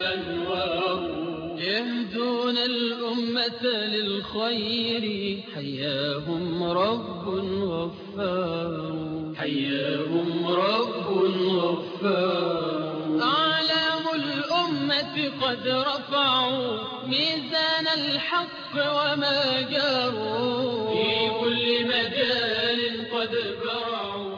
يهدون الأمة للخير حياهم رب غفار حياهم رب غفار أعلام الأمة قد رفعوا ميزان الحق وما جاروا في كل مجال قد برعوا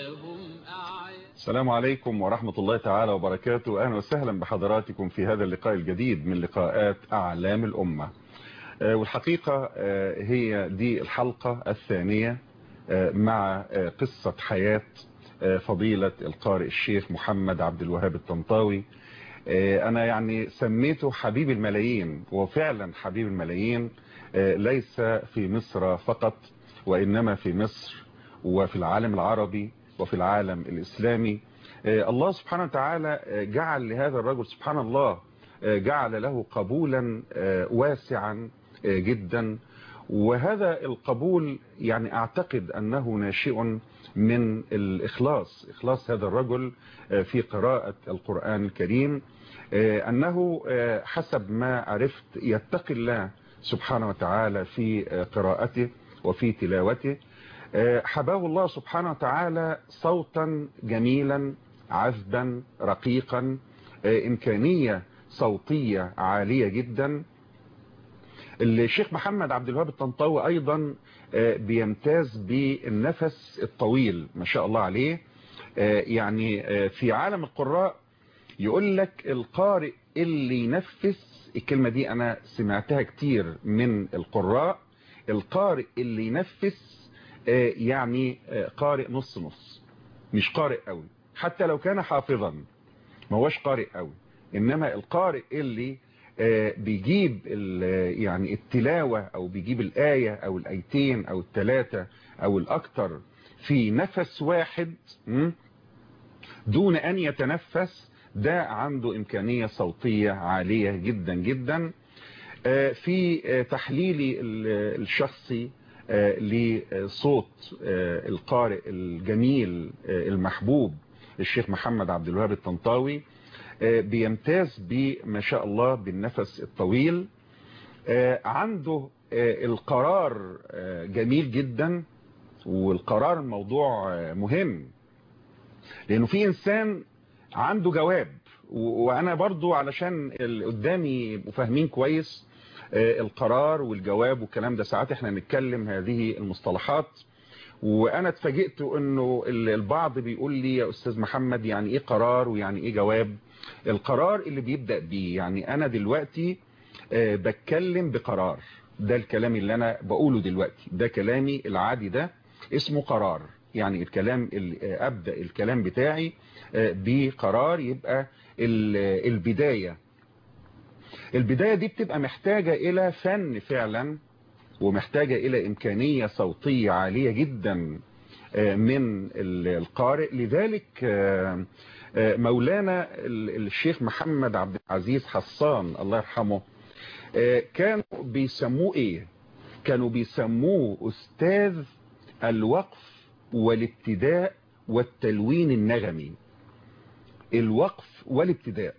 السلام عليكم ورحمة الله تعالى وبركاته أهلا وسهلا بحضراتكم في هذا اللقاء الجديد من لقاءات أعلام الأمة والحقيقة هي دي الحلقة الثانية مع قصة حياة فضيلة القارئ الشيخ محمد عبد الوهاب الطنطاوي أنا يعني سميته حبيب الملايين وفعلا حبيب الملايين ليس في مصر فقط وإنما في مصر وفي العالم العربي وفي العالم الإسلامي الله سبحانه وتعالى جعل لهذا الرجل سبحان الله جعل له قبولا واسعا جدا وهذا القبول يعني أعتقد أنه ناشئ من الإخلاص إخلاص هذا الرجل في قراءة القرآن الكريم أنه حسب ما عرفت يتقي الله سبحانه وتعالى في قراءته وفي تلاوته حباه الله سبحانه وتعالى صوتا جميلا عذبا رقيقا إمكانية صوتية عالية جدا الشيخ محمد عبد الوهاب الطنطاوي أيضا بيمتاز بالنفس الطويل ما شاء الله عليه يعني في عالم القراء يقول لك القارئ اللي ينفس الكلمة دي أنا سمعتها كتير من القراء القارئ اللي ينفس يعني قارئ نص نص مش قارئ قوي حتى لو كان حافظا ما هوش قارئ قوي انما القارئ اللي بيجيب يعني التلاوة او بيجيب الآية او الايتين او الثلاثة او الاكتر في نفس واحد دون ان يتنفس ده عنده امكانية صوتية عالية جدا جدا في تحليلي الشخصي لصوت القارئ الجميل المحبوب الشيخ محمد عبد الوهاب الطنطاوي بيمتاز بما شاء الله بالنفس الطويل عنده القرار جميل جدا والقرار موضوع مهم لانه في انسان عنده جواب وانا برضو علشان اللي قدامي يبقوا فاهمين كويس القرار والجواب والكلام ده ساعات احنا نتكلم هذه المصطلحات وانا اتفاجئت انه البعض بيقول لي يا استاذ محمد يعني ايه قرار ويعني ايه جواب القرار اللي بيبدأ بيه يعني انا دلوقتي بتكلم بقرار ده الكلام اللي انا بقوله دلوقتي ده كلامي العادي ده اسمه قرار يعني الكلام اللي ابدأ الكلام بتاعي بقرار يبقى البداية البداية دي بتبقى محتاجة إلى فن فعلا ومحتاجة إلى إمكانية صوتية عالية جدا من القارئ لذلك مولانا الشيخ محمد عبد العزيز حسان الله يرحمه كانوا بيسموه إيه كانوا بيسموه أستاذ الوقف والابتداء والتلوين النغمي الوقف والابتداء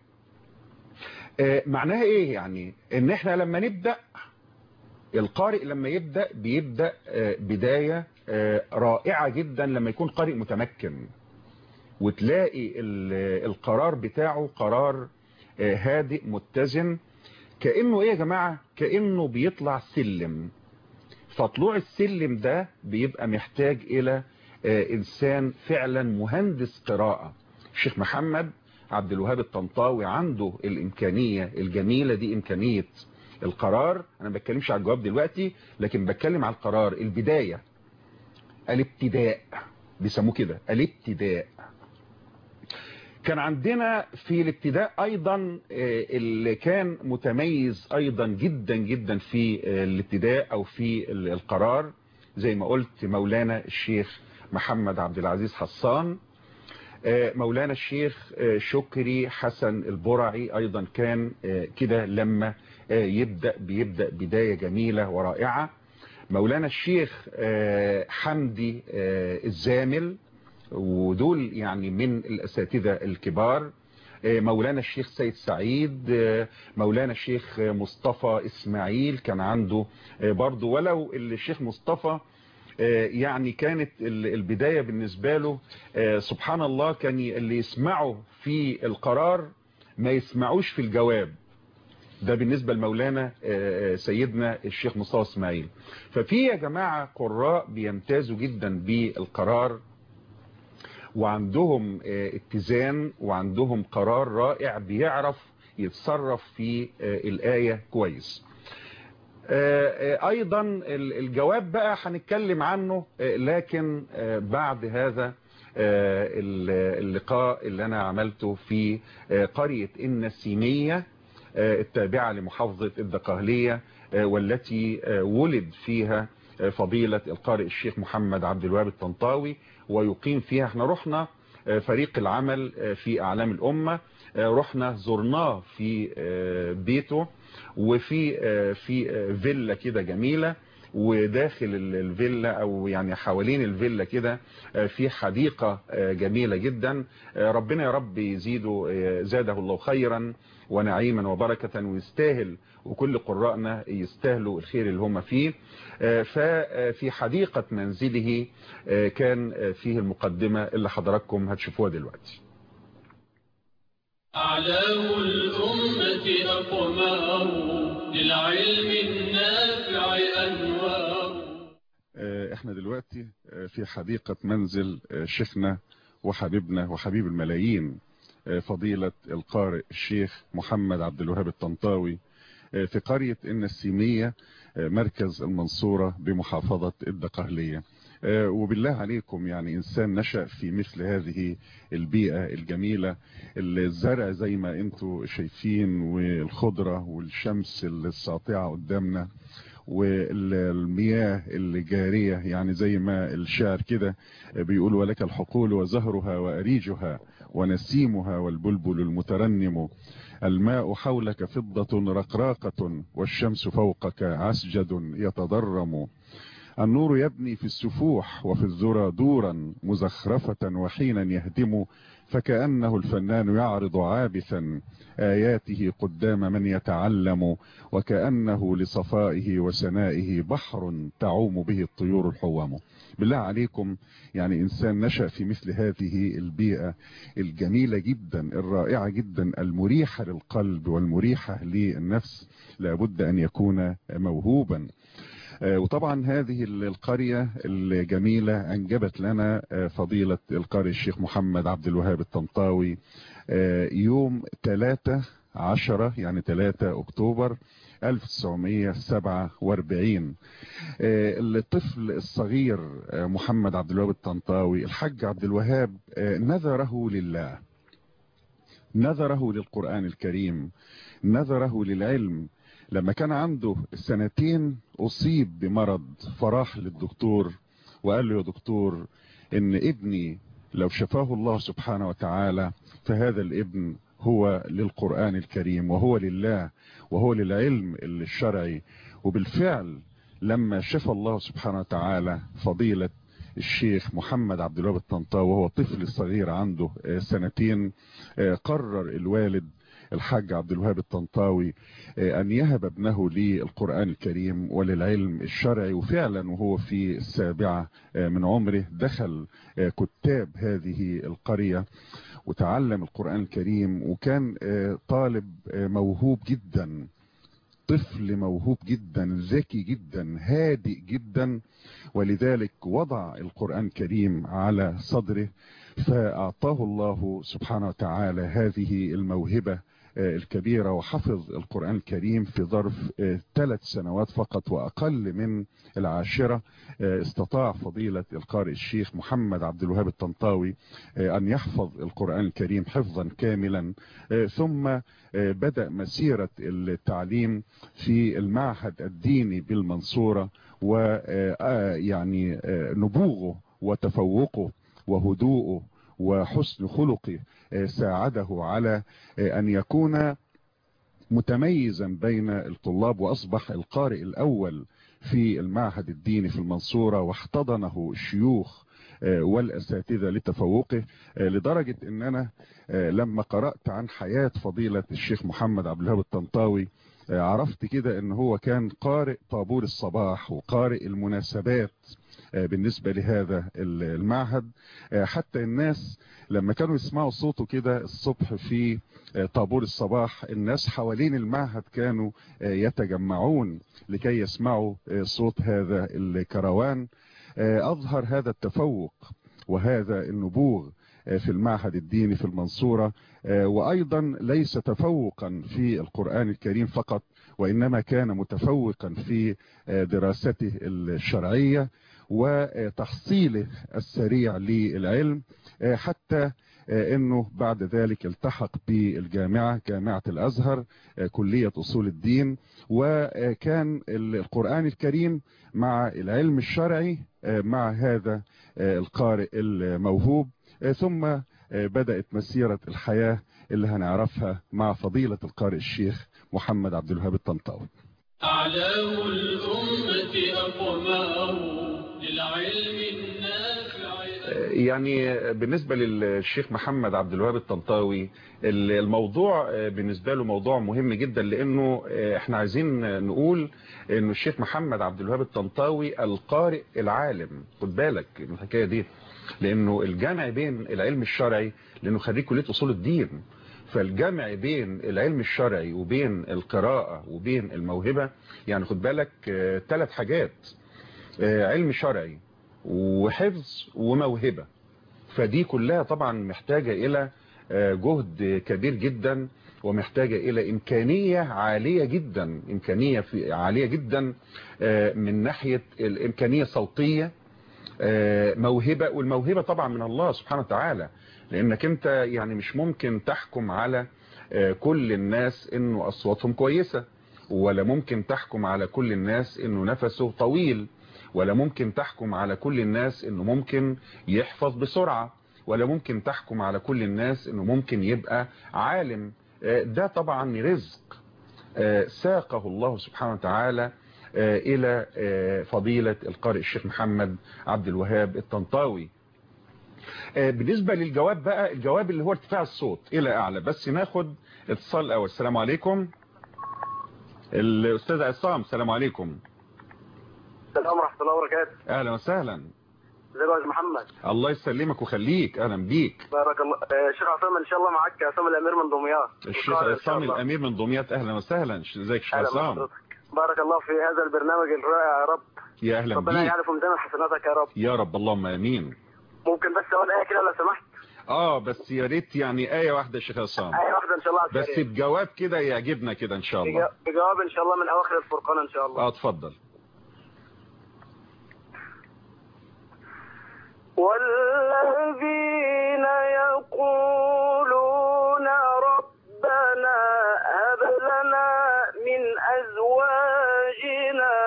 معناها ايه يعني ان احنا لما نبدأ القارئ لما يبدأ بيبدأ بداية رائعة جدا لما يكون قارئ متمكن وتلاقي القرار بتاعه قرار هادئ متزن كأنه ايه يا جماعة كأنه بيطلع سلم فطلوع السلم ده بيبقى محتاج الى انسان فعلا مهندس قراءة الشيخ محمد عبد الوهاب الطنطاوي عنده الامكانية الجميلة دي امكانية القرار انا ما بتكلمش على الجواب دلوقتي لكن بتكلم على القرار البداية الابتداء بيسموه كده الابتداء كان عندنا في الابتداء ايضا اللي كان متميز ايضا جدا جدا في الابتداء او في القرار زي ما قلت مولانا الشيخ محمد عبد العزيز حسان مولانا الشيخ شكري حسن البرعي ايضا كان كده لما يبدأ بيبدأ بداية جميلة ورائعة مولانا الشيخ حمدي الزامل ودول يعني من الأساتذة الكبار مولانا الشيخ سيد سعيد مولانا الشيخ مصطفى اسماعيل كان عنده برضه ولو الشيخ مصطفى يعني كانت البداية بالنسبة له سبحان الله كان اللي يسمعوا في القرار ما يسمعوش في الجواب ده بالنسبة لمولانا سيدنا الشيخ مصطفى اسماعيل ففي يا جماعة قراء بيمتازوا جدا بالقرار وعندهم اتزان وعندهم قرار رائع بيعرف يتصرف في الآية كويس ايضا الجواب بقى هنتكلم عنه لكن بعد هذا اللقاء اللي انا عملته في قرية النسيمية التابعة لمحافظة الدقهلية والتي ولد فيها فضيلة القارئ الشيخ محمد عبد الوهاب الطنطاوي ويقيم فيها احنا رحنا فريق العمل في اعلام الامة رحنا زرناه في بيته وفي في فيلا كده جميلة وداخل الفيلا او يعني حوالين الفيلا كده في حديقة جميلة جدا ربنا يا رب يزيده زاده الله خيرا ونعيما وبركة ويستاهل وكل قراءنا يستاهلوا الخير اللي هم فيه ففي حديقة منزله كان فيه المقدمة اللي حضراتكم هتشوفوها دلوقتي أعلام الأمة أقمار للعلم النافع أنوار احنا دلوقتي في حديقة منزل شيخنا وحبيبنا وحبيب الملايين فضيلة القارئ الشيخ محمد عبد الوهاب الطنطاوي في قرية النسيمية مركز المنصورة بمحافظة الدقهلية وبالله عليكم يعني إنسان نشأ في مثل هذه البيئة الجميلة الزرع زي ما انتوا شايفين والخضرة والشمس الساطعة قدامنا والمياه الجارية يعني زي ما الشعر كده بيقول ولك الحقول وزهرها وأريجها ونسيمها والبلبل المترنم الماء حولك فضة رقراقة والشمس فوقك عسجد يتضرم النور يبني في السفوح وفي الذرى دورا مزخرفة وحينا يهدم فكأنه الفنان يعرض عابثا آياته قدام من يتعلم وكأنه لصفائه وسنائه بحر تعوم به الطيور الحوام بالله عليكم يعني إنسان نشأ في مثل هذه البيئة الجميلة جدا الرائعة جدا المريحة للقلب والمريحة للنفس لابد أن يكون موهوبا وطبعا هذه القرية الجميلة انجبت لنا فضيلة القارئ الشيخ محمد عبد الوهاب الطنطاوي يوم 3 10 يعني 3 اكتوبر 1947 الطفل الصغير محمد عبد الوهاب الطنطاوي الحاج عبد الوهاب نذره لله نذره للقرآن الكريم نذره للعلم لما كان عنده سنتين اصيب بمرض فراح للدكتور وقال له يا دكتور ان ابني لو شفاه الله سبحانه وتعالى فهذا الابن هو للقرآن الكريم وهو لله وهو للعلم الشرعي وبالفعل لما شفى الله سبحانه وتعالى فضيلة الشيخ محمد عبد الوهاب الطنطاوي وهو طفل صغير عنده سنتين قرر الوالد الحاج عبد الوهاب الطنطاوي ان يهب ابنه للقرآن الكريم وللعلم الشرعي وفعلا وهو في السابعة من عمره دخل كتاب هذه القرية وتعلم القرآن الكريم وكان طالب موهوب جدا طفل موهوب جدا ذكي جدا هادئ جدا ولذلك وضع القرآن الكريم على صدره فأعطاه الله سبحانه وتعالى هذه الموهبة الكبيرة وحفظ القرآن الكريم في ظرف ثلاث سنوات فقط وأقل من العاشرة استطاع فضيلة القارئ الشيخ محمد عبد الوهاب الطنطاوي أن يحفظ القرآن الكريم حفظا كاملا ثم بدأ مسيرة التعليم في المعهد الديني بالمنصورة ويعني نبوغه وتفوقه وهدوءه وحسن خلقه ساعده على ان يكون متميزا بين الطلاب واصبح القارئ الاول في المعهد الديني في المنصورة واحتضنه الشيوخ والأساتذة لتفوقه لدرجة ان انا لما قرأت عن حياة فضيلة الشيخ محمد عبد الوهاب الطنطاوي عرفت كده ان هو كان قارئ طابور الصباح وقارئ المناسبات بالنسبة لهذا المعهد حتى الناس لما كانوا يسمعوا صوته كده الصبح في طابور الصباح الناس حوالين المعهد كانوا يتجمعون لكي يسمعوا صوت هذا الكروان أظهر هذا التفوق وهذا النبوغ في المعهد الديني في المنصورة وأيضا ليس تفوقا في القرآن الكريم فقط وإنما كان متفوقا في دراسته الشرعية وتحصيله السريع للعلم حتى انه بعد ذلك التحق بالجامعة جامعة الازهر كلية اصول الدين وكان القرآن الكريم مع العلم الشرعي مع هذا القارئ الموهوب ثم بدأت مسيرة الحياة اللي هنعرفها مع فضيلة القارئ الشيخ محمد عبد الوهاب الطنطاوي أعلام الأمة أقمار للعلم النافع يعني بالنسبة للشيخ محمد عبد الوهاب الطنطاوي الموضوع بالنسبة له موضوع مهم جدا لانه احنا عايزين نقول انه الشيخ محمد عبد الوهاب الطنطاوي القارئ العالم خد بالك من الحكاية دي لانه الجمع بين العلم الشرعي لانه خريج كلية اصول الدين فالجمع بين العلم الشرعي وبين القراءة وبين الموهبة يعني خد بالك ثلاث حاجات علم شرعي وحفظ وموهبة فدي كلها طبعا محتاجة الى جهد كبير جدا ومحتاجة الى امكانية عالية جدا امكانية في عالية جدا من ناحية الامكانية صوتية موهبة والموهبة طبعا من الله سبحانه وتعالى لانك انت يعني مش ممكن تحكم على كل الناس انه اصواتهم كويسة ولا ممكن تحكم على كل الناس انه نفسه طويل ولا ممكن تحكم على كل الناس انه ممكن يحفظ بسرعة ولا ممكن تحكم على كل الناس انه ممكن يبقى عالم ده طبعا رزق ساقه الله سبحانه وتعالى الى فضيلة القارئ الشيخ محمد عبد الوهاب الطنطاوي بالنسبة للجواب بقى الجواب اللي هو ارتفاع الصوت الى اعلى بس ناخد اتصال الاول السلام عليكم الاستاذ عصام السلام عليكم السلام ورحمة الله وبركاته اهلا وسهلا ازيك يا محمد الله يسلمك ويخليك اهلا بيك بارك الله الشيخ عصام ان شاء الله معاك عصام الامير من دمياط الشيخ عصام الامير من دمياط اهلا وسهلا ازيك شيخ عصام بارك الله في هذا البرنامج الرائع يا رب يا اهلا ربنا بيك يعرف ميزان حسناتك يا رب يا رب اللهم امين ممكن بس اقول ايه كده لو سمحت اه بس يا ريت يعني ايه واحده يا شيخ عصام ايه واحده ان شاء الله على بس السريع. بجواب كده يعجبنا كده ان شاء الله بجا- بجواب ان شاء الله من اواخر الفرقان ان شاء الله اه اتفضل والذين يقولون ربنا هب لنا من أزواجنا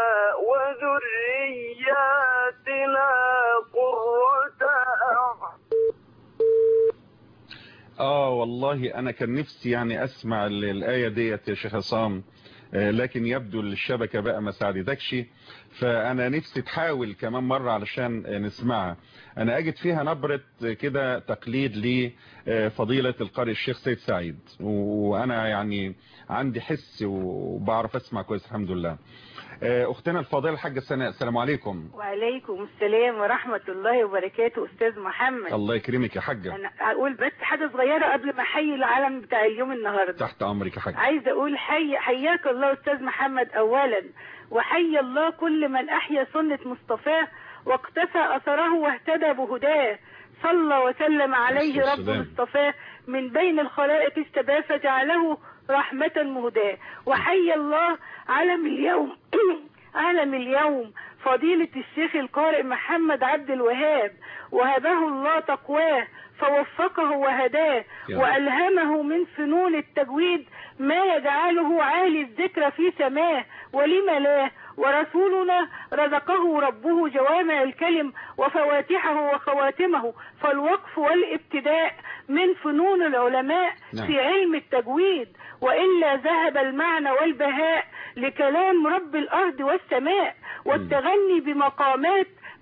وذرياتنا قرة أعين اه والله انا كان نفسي يعني اسمع ال- الايه ديت يا شيخ عصام آه، لكن يبدو الشبكه بقى ما ساعدتكش فانا نفسي تحاول كمان مره علشان آه، نسمعها انا اجد فيها نبره كده تقليد لفضيله القارئ الشيخ سيد سعيد وانا يعني عندي حس وبعرف اسمع كويس الحمد لله آه، اختنا الفاضله الحاجه سناء السلام عليكم وعليكم السلام ورحمة الله وبركاته أستاذ محمد الله يكرمك يا حاجه أنا أقول بس حاجة صغيرة قبل ما أحيي العالم بتاع اليوم النهاردة تحت امرك يا حاجه عايزة أقول حي حياك الله أستاذ محمد أولا وحي الله كل من أحيا سنة مصطفاه واقتفى أثره واهتدى بهداه صلى وسلم عليه عليه رب السلام. مصطفاه من بين الخلائق استباه فجعله رحمة مهداه وحي الله علم اليوم علم اليوم فضيلة الشيخ القارئ محمد عبد الوهاب وهبه الله تقواه فوفقه وهداه يا رب. وألهمه من فنون التجويد ما يجعله عالي الذكر في سماه ولم لا ورسولنا رزقه ربه جوامع الكلم وفواتحه وخواتمه فالوقف والابتداء من فنون العلماء نعم. في علم التجويد وإلا ذهب المعنى والبهاء لكلام رب الأرض والسماء والتغني بمقامات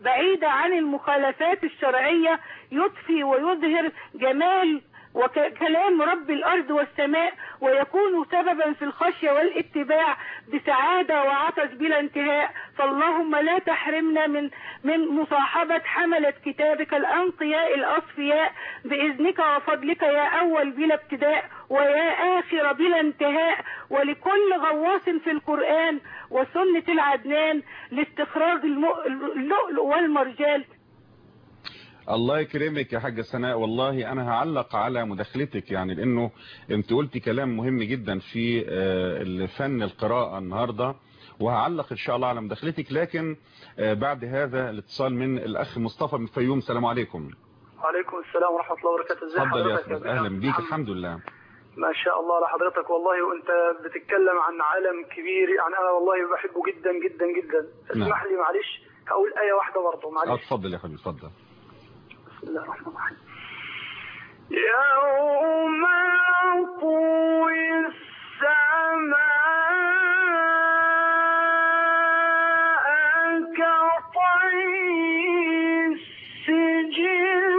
بعيدة عن المخالفات الشرعية يضفي ويظهر جمال وكلام رب الأرض والسماء ويكون سببا في الخشية والاتباع بسعادة وعطش بلا انتهاء فاللهم لا تحرمنا من من مصاحبة حملة كتابك الأنقياء الأصفياء بإذنك وفضلك يا أول بلا ابتداء ويا آخر بلا انتهاء ولكل غواص في القرآن وسنة العدنان لاستخراج الم- اللؤلؤ والمرجان الله يكرمك يا حاجة سناء والله أنا هعلق على مداخلتك يعني لأنه أنت قلتي كلام مهم جدا في آه، فن القراءة النهاردة وهعلق إن شاء الله على مداخلتك لكن آه، بعد هذا الاتصال من الأخ مصطفى من الفيوم السلام عليكم وعليكم السلام ورحمة الله وبركاته ازي اتفضل يا حضرتك أستاذ أستاذ أهلا بيك محمد؟ الحمد لله ما شاء الله لحضرتك والله وانت بتتكلم عن عالم كبير يعني انا والله بحبه جدا جدا جدا اسمح لي معلش هقول آية واحدة برضه آه، معلش اتفضل يا حبيبي اتفضل بسم الله الرحمن الرحيم يوم نطوي السماء كطي السجل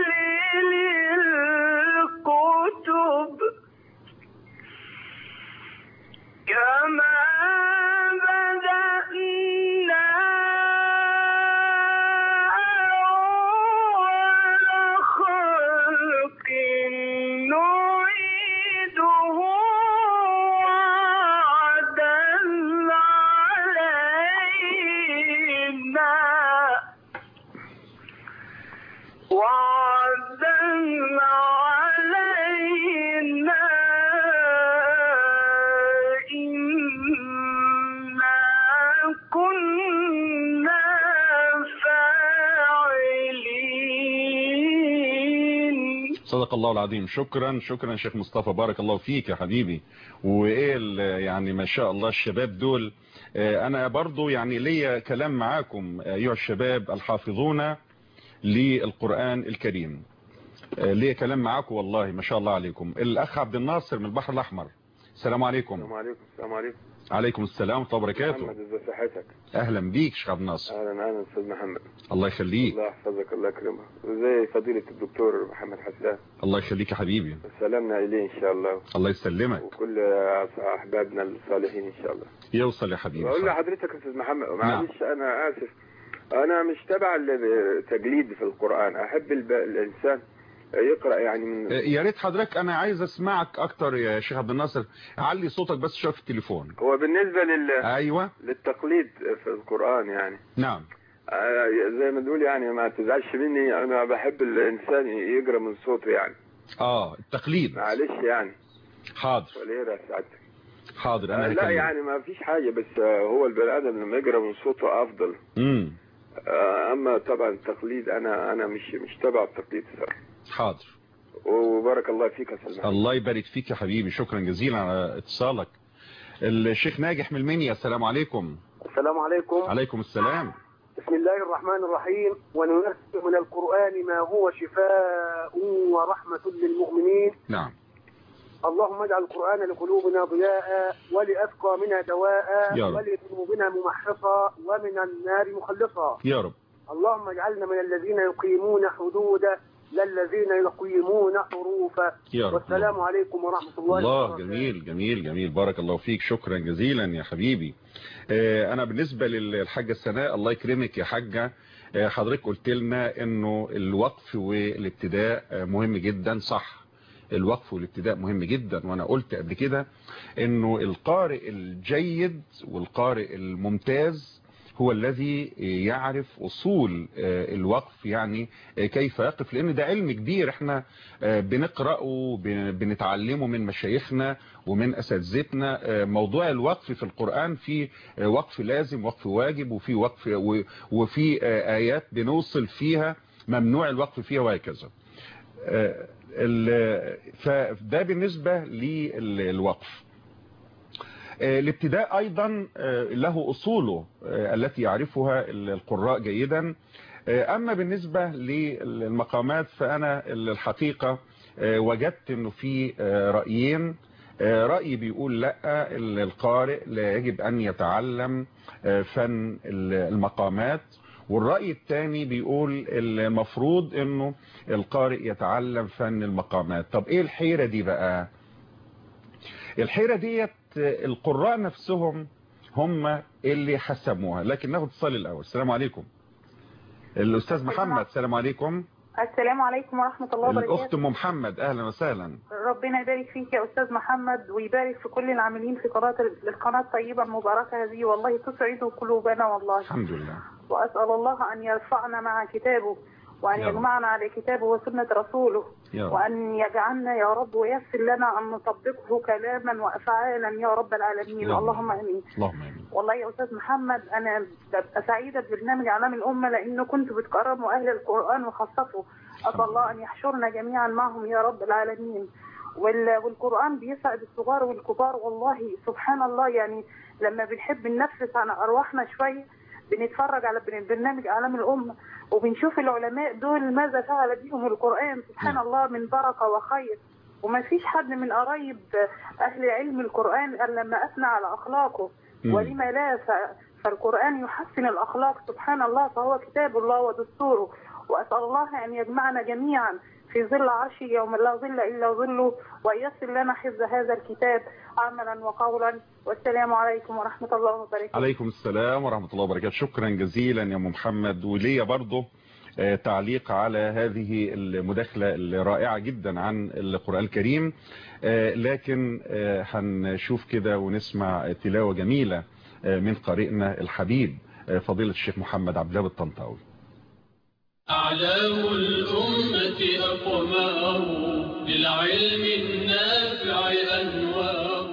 للكتب كما بدأنا أول خلق نعيده وعدا علينا وعدا علينا إنا كنا فاعلين صدق الله العظيم شكرا شكرا شيخ مصطفى بارك الله فيك يا حبيبي وايه ال- يعني ما شاء الله الشباب دول آه، انا برضو يعني ليا كلام معاكم ايها الشباب الحافظون للقرآن الكريم آه، ليا كلام معاكم والله ما شاء الله عليكم الاخ عبد الناصر من البحر الاحمر السلام عليكم السلام عليكم السلام عليكم عليكم السلام ورحمه الله وبركاته محمد ازي صحتك اهلا بيك شيخ عبد الناصر اهلا اهلا استاذ محمد الله يخليك الله يحفظك الله يكرمك وزي فضيلة الدكتور محمد حسان الله يخليك يا حبيبي سلامنا اليه ان شاء الله الله يسلمك وكل احبابنا الصالحين ان شاء الله يوصل يا حبيبي بقول صح. لحضرتك يا استاذ محمد معلش انا اسف انا مش تبع التجليد في القرآن احب الب... الانسان يقرأ يعني من يا ريت حضرتك انا عايز اسمعك اكتر يا شيخ عبد الناصر علي صوتك بس شويه في التليفون هو بالنسبة لل... ايوه للتقليد في القرآن يعني نعم آه، زي ما تقول يعني ما تزعلش مني انا بحب الانسان يقرا من صوته يعني اه التقليد معلش يعني حاضر ولا ايه رأي سعادتك حاضر انا آه، لا هكلمك. يعني ما فيش حاجة بس آه، هو البني ادم لما يقرا من صوته افضل امم آه، اما طبعا التقليد انا انا مش مش تبع التقليد صراحة حاضر وبارك الله فيك يا استاذ محمد. الله يبارك فيك يا حبيبي شكرا جزيلا على اتصالك الشيخ ناجح من المنيا السلام عليكم السلام عليكم عليكم السلام بسم الله الرحمن الرحيم وننزل من القرآن ما هو شفاء ورحمة للمؤمنين نعم اللهم اجعل القرآن لقلوبنا ضياء ولأسقامنا دواء يا رب. ولذنوبنا ممحصا ومن النار مخلصا يا رب اللهم اجعلنا من الذين يقيمون حدودا لا الذين يقيمون حروفا يا رب والسلام عليكم ورحمة الله الله وبركاته جميل جميل جميل بارك الله فيك شكرا جزيلا يا حبيبي آه، انا بالنسبة للحاجة السناء الله يكرمك يا حاجة آه، حضرتك قلت لنا انه الوقف والابتداء آه، مهم جدا صح الوقف والابتداء مهم جدا وانا قلت قبل كده انه القارئ الجيد والقارئ الممتاز هو الذي يعرف اصول آه، الوقف يعني آه، كيف يقف لان ده علم كبير احنا آه، بنقرأه بن- بنتعلمه من مشايخنا ومن اساتذتنا آه، موضوع الوقف في القرآن في آه، وقف لازم وقف واجب وفي وقف و- وفي آه، ايات بنوصل فيها ممنوع الوقف فيها وهكذا آه، ال- فده بالنسبة للوقف آه، الابتداء ايضا آه، له اصوله آه، التي يعرفها القراء جيدا آه، اما بالنسبة للمقامات فانا الحقيقة آه، وجدت انه في آه، رأيين آه، رأي بيقول لا القارئ لا يجب ان يتعلم آه، فن المقامات والرأي الثاني بيقول المفروض انه القارئ يتعلم فن المقامات طب ايه الحيرة دي بقى الحيرة ديت القراء نفسهم هم اللي حسموها لكن ناخد اتصال الاول السلام عليكم الاستاذ محمد السلام عليكم السلام عليكم ورحمة الله الاخت وبركاته ام محمد اهلا وسهلا ربنا يبارك فيك يا أستاذ محمد ويبارك في كل العاملين في قناة القناة الطيبة المباركة هذه والله تسعد قلوبنا والله الحمد لله وأسأل الله أن يرفعنا مع كتابه وأن يا رب. يجمعنا على كتابه وسنة رسوله يا رب. وأن يجعلنا يا رب ويسر لنا أن نطبقه كلاما وأفعالا يا رب العالمين يا رب. اللهم آمين اللهم امين والله يا أستاذ محمد أنا ببقى سعيدة ببرنامج إعلام الأمة لأنه كنت بتكرموا أهل القرآن وخاصته أسأل الله أن يحشرنا جميعا معهم يا رب العالمين وال- والقرآن بيسعد الصغار والكبار والله سبحان الله يعني لما بنحب ننفس عن أرواحنا شوية بنتفرج على برن- برنامج إعلام الأمة وبنشوف العلماء دول ماذا فعل بهم القرآن سبحان نعم. الله من بركة وخير وما فيش حد من قرايب أهل علم القرآن إلا لما أثنى على أخلاقه مم. ولما لا ف- فالقرآن يحسن الأخلاق سبحان الله فهو كتاب الله ودستوره وأسأل الله أن يجمعنا جميعا في ظل عرشه يوم لا ظل إلا ظله ويسر لنا حفظ هذا الكتاب عملا وقولا والسلام عليكم ورحمة الله وبركاته عليكم السلام ورحمة الله وبركاته شكرا جزيلا يا ام محمد وليا برضه آه، تعليق على هذه المداخلة الرائعة جدا عن القرآن الكريم آه، لكن آه، هنشوف كده ونسمع تلاوة جميلة آه، من قارئنا الحبيب آه، فضيلة الشيخ محمد عبد الله الطنطاوي أعلام الأمة أقمار للعلم النافع أنوار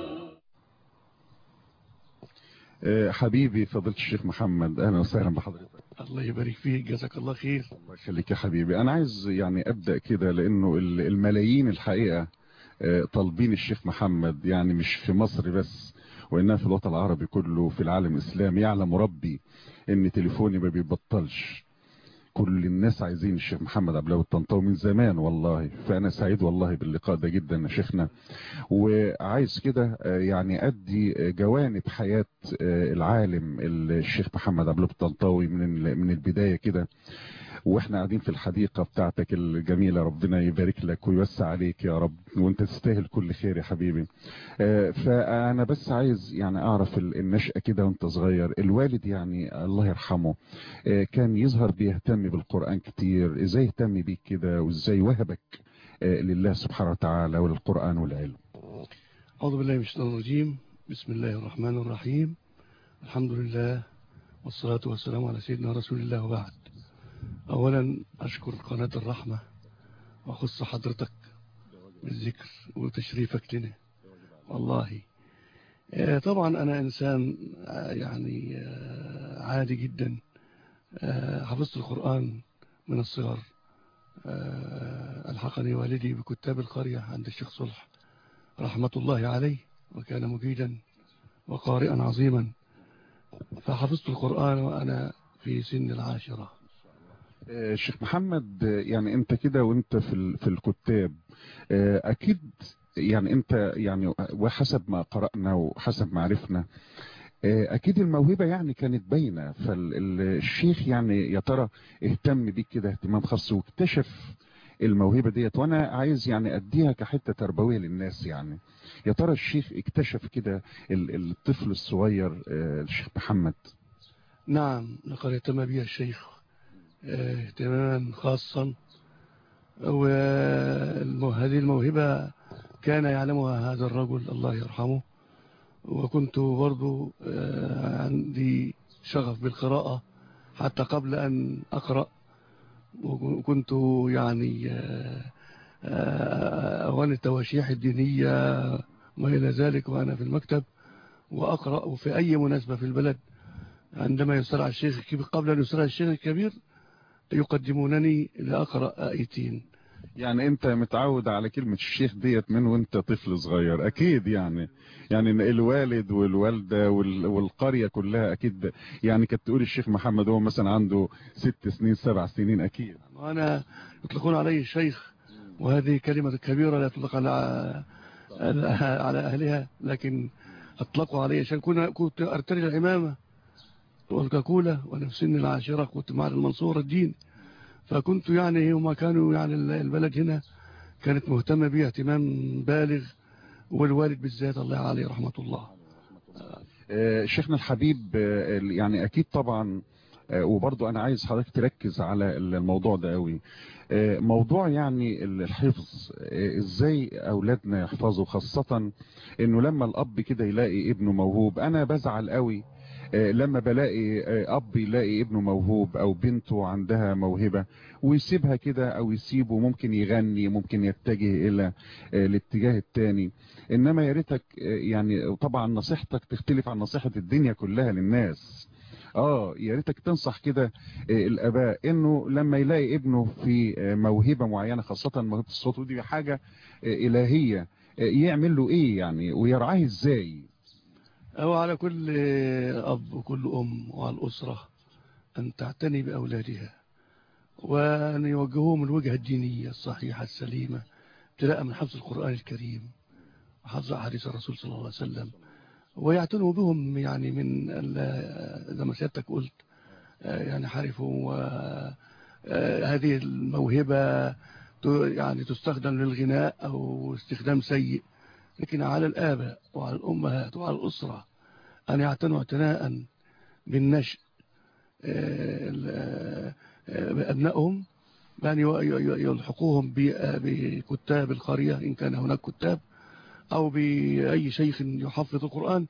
آه، حبيبي فضيلة الشيخ محمد أهلا وسهلا بحضرتك الله يبارك فيك جزاك الله خير الله يخليك يا حبيبي انا عايز يعني ابدا كده لانه ال- الملايين الحقيقه آه، طالبين الشيخ محمد يعني مش في مصر بس وانها في الوطن العربي كله في العالم الاسلامي يعلم ربي ان تليفوني ما بيبطلش كل الناس عايزين الشيخ محمد عبد الله الطنطاوي من زمان والله فانا سعيد والله باللقاء ده جدا يا شيخنا وعايز كده آه، يعني ادي آه، جوانب حياه آه، العالم الشيخ محمد عبد الله الطنطاوي من ال- من البدايه كده واحنا قاعدين في الحديقة بتاعتك الجميلة ربنا يبارك لك ويوسع عليك يا رب وانت تستاهل كل خير يا حبيبي آه، فانا بس عايز يعني اعرف ال- النشأة كده وانت صغير الوالد يعني الله يرحمه آه، كان يظهر بيهتم بالقرآن كتير ازاي اهتم بيك كده وازاي وهبك آه، لله سبحانه وتعالى وللقرآن والعلم أعوذ بالله من الشيطان الرجيم بسم الله الرحمن الرحيم الحمد لله والصلاة والسلام على سيدنا رسول الله وبعد أولا أشكر قناة الرحمة وأخص حضرتك بالذكر وتشريفك لنا والله آه، طبعا أنا إنسان آه، يعني آه، عادي جدا آه، حفظت القرآن من الصغر آه، ألحقني والدي بكتاب القرية عند الشيخ صلح رحمة الله عليه وكان مجيدا وقارئا عظيما فحفظت القرآن وأنا في سن العاشرة آه، شيخ محمد آه، يعني انت كده وانت في ال- في الكتاب آه، اكيد يعني انت يعني وحسب ما قرأنا وحسب ما عرفنا آه، اكيد الموهبة يعني كانت باينة فالشيخ يعني يا ترى اهتم بيك كده اهتمام خاص واكتشف الموهبة ديت وانا عايز يعني اديها كحتة تربوية للناس يعني يا ترى الشيخ اكتشف كده ال- الطفل الصغير آه، الشيخ محمد نعم لقد اهتم بي الشيخ آه، اهتماما خاصا وهذه الموهبة كان يعلمها هذا الرجل الله يرحمه وكنت برضو آه، عندي شغف بالقراءة حتى قبل أن أقرأ وكنت يعني آه، آه، أوان التواشيح الدينية ما إلى ذلك وأنا في المكتب وأقرأ وفي أي مناسبة في البلد عندما يسرع الشيخ الكبير قبل أن يسرع الشيخ الكبير يقدمونني لأقرأ آيتين يعني انت متعود على كلمة الشيخ ديت من وانت طفل صغير اكيد يعني يعني إن الوالد والوالدة وال- والقرية كلها اكيد يعني كانت تقول الشيخ محمد هو مثلا عنده ست سنين سبع سنين اكيد وأنا يطلقون علي الشيخ وهذه كلمة كبيرة لا تطلق على على أهلها لكن أطلقوا علي عشان كنا- كنت أرتدي العمامة والكاكولا وانا في سن العاشرة كنت مع المنصورة الدين فكنت يعني هما كانوا يعني البلد هنا كانت مهتمة بي اهتمام بالغ والوالد بالذات الله عليه رحمة الله آه، شيخنا الحبيب آه، يعني اكيد طبعا آه، وبرضو انا عايز حضرتك تركز على الموضوع ده قوي آه، موضوع يعني الحفظ آه، ازاي اولادنا يحفظوا خاصة انه لما الاب كده يلاقي ابنه موهوب انا بزعل قوي آه، لما بلاقي آه، اب يلاقي ابنه موهوب او بنته عندها موهبة ويسيبها كده او يسيبه ممكن يغني ممكن يتجه الى آه، الاتجاه التاني انما يا ريتك آه، يعني طبعا نصيحتك تختلف عن نصيحة الدنيا كلها للناس اه يا ريتك تنصح كده آه، الاباء انه لما يلاقي ابنه في آه، موهبة معينة خاصة موهبة الصوت ودي حاجة آه، الهية آه، يعمل له ايه يعني ويرعاه ازاي أو على كل أب وكل أم وعلى الأسرة أن تعتني بأولادها وأن يوجهوهم الوجهة الدينية الصحيحة السليمة ابتداء من حفظ القرآن الكريم وحفظ أحاديث الرسول صلى الله عليه وسلم ويعتنوا بهم يعني من ال- زي ما سيادتك قلت آه، يعني حرفوا آه، آه، هذه الموهبة ت- يعني تستخدم للغناء أو استخدام سيء لكن على الآباء وعلى الأمهات وعلى الأسرة أن يعتنوا اعتناء بالنشء آه، ال- آه، بأبنائهم بأن يو- ي- يلحقوهم ب- بكتاب القرية إن كان هناك كتاب أو بأي شيخ يحفظ القرآن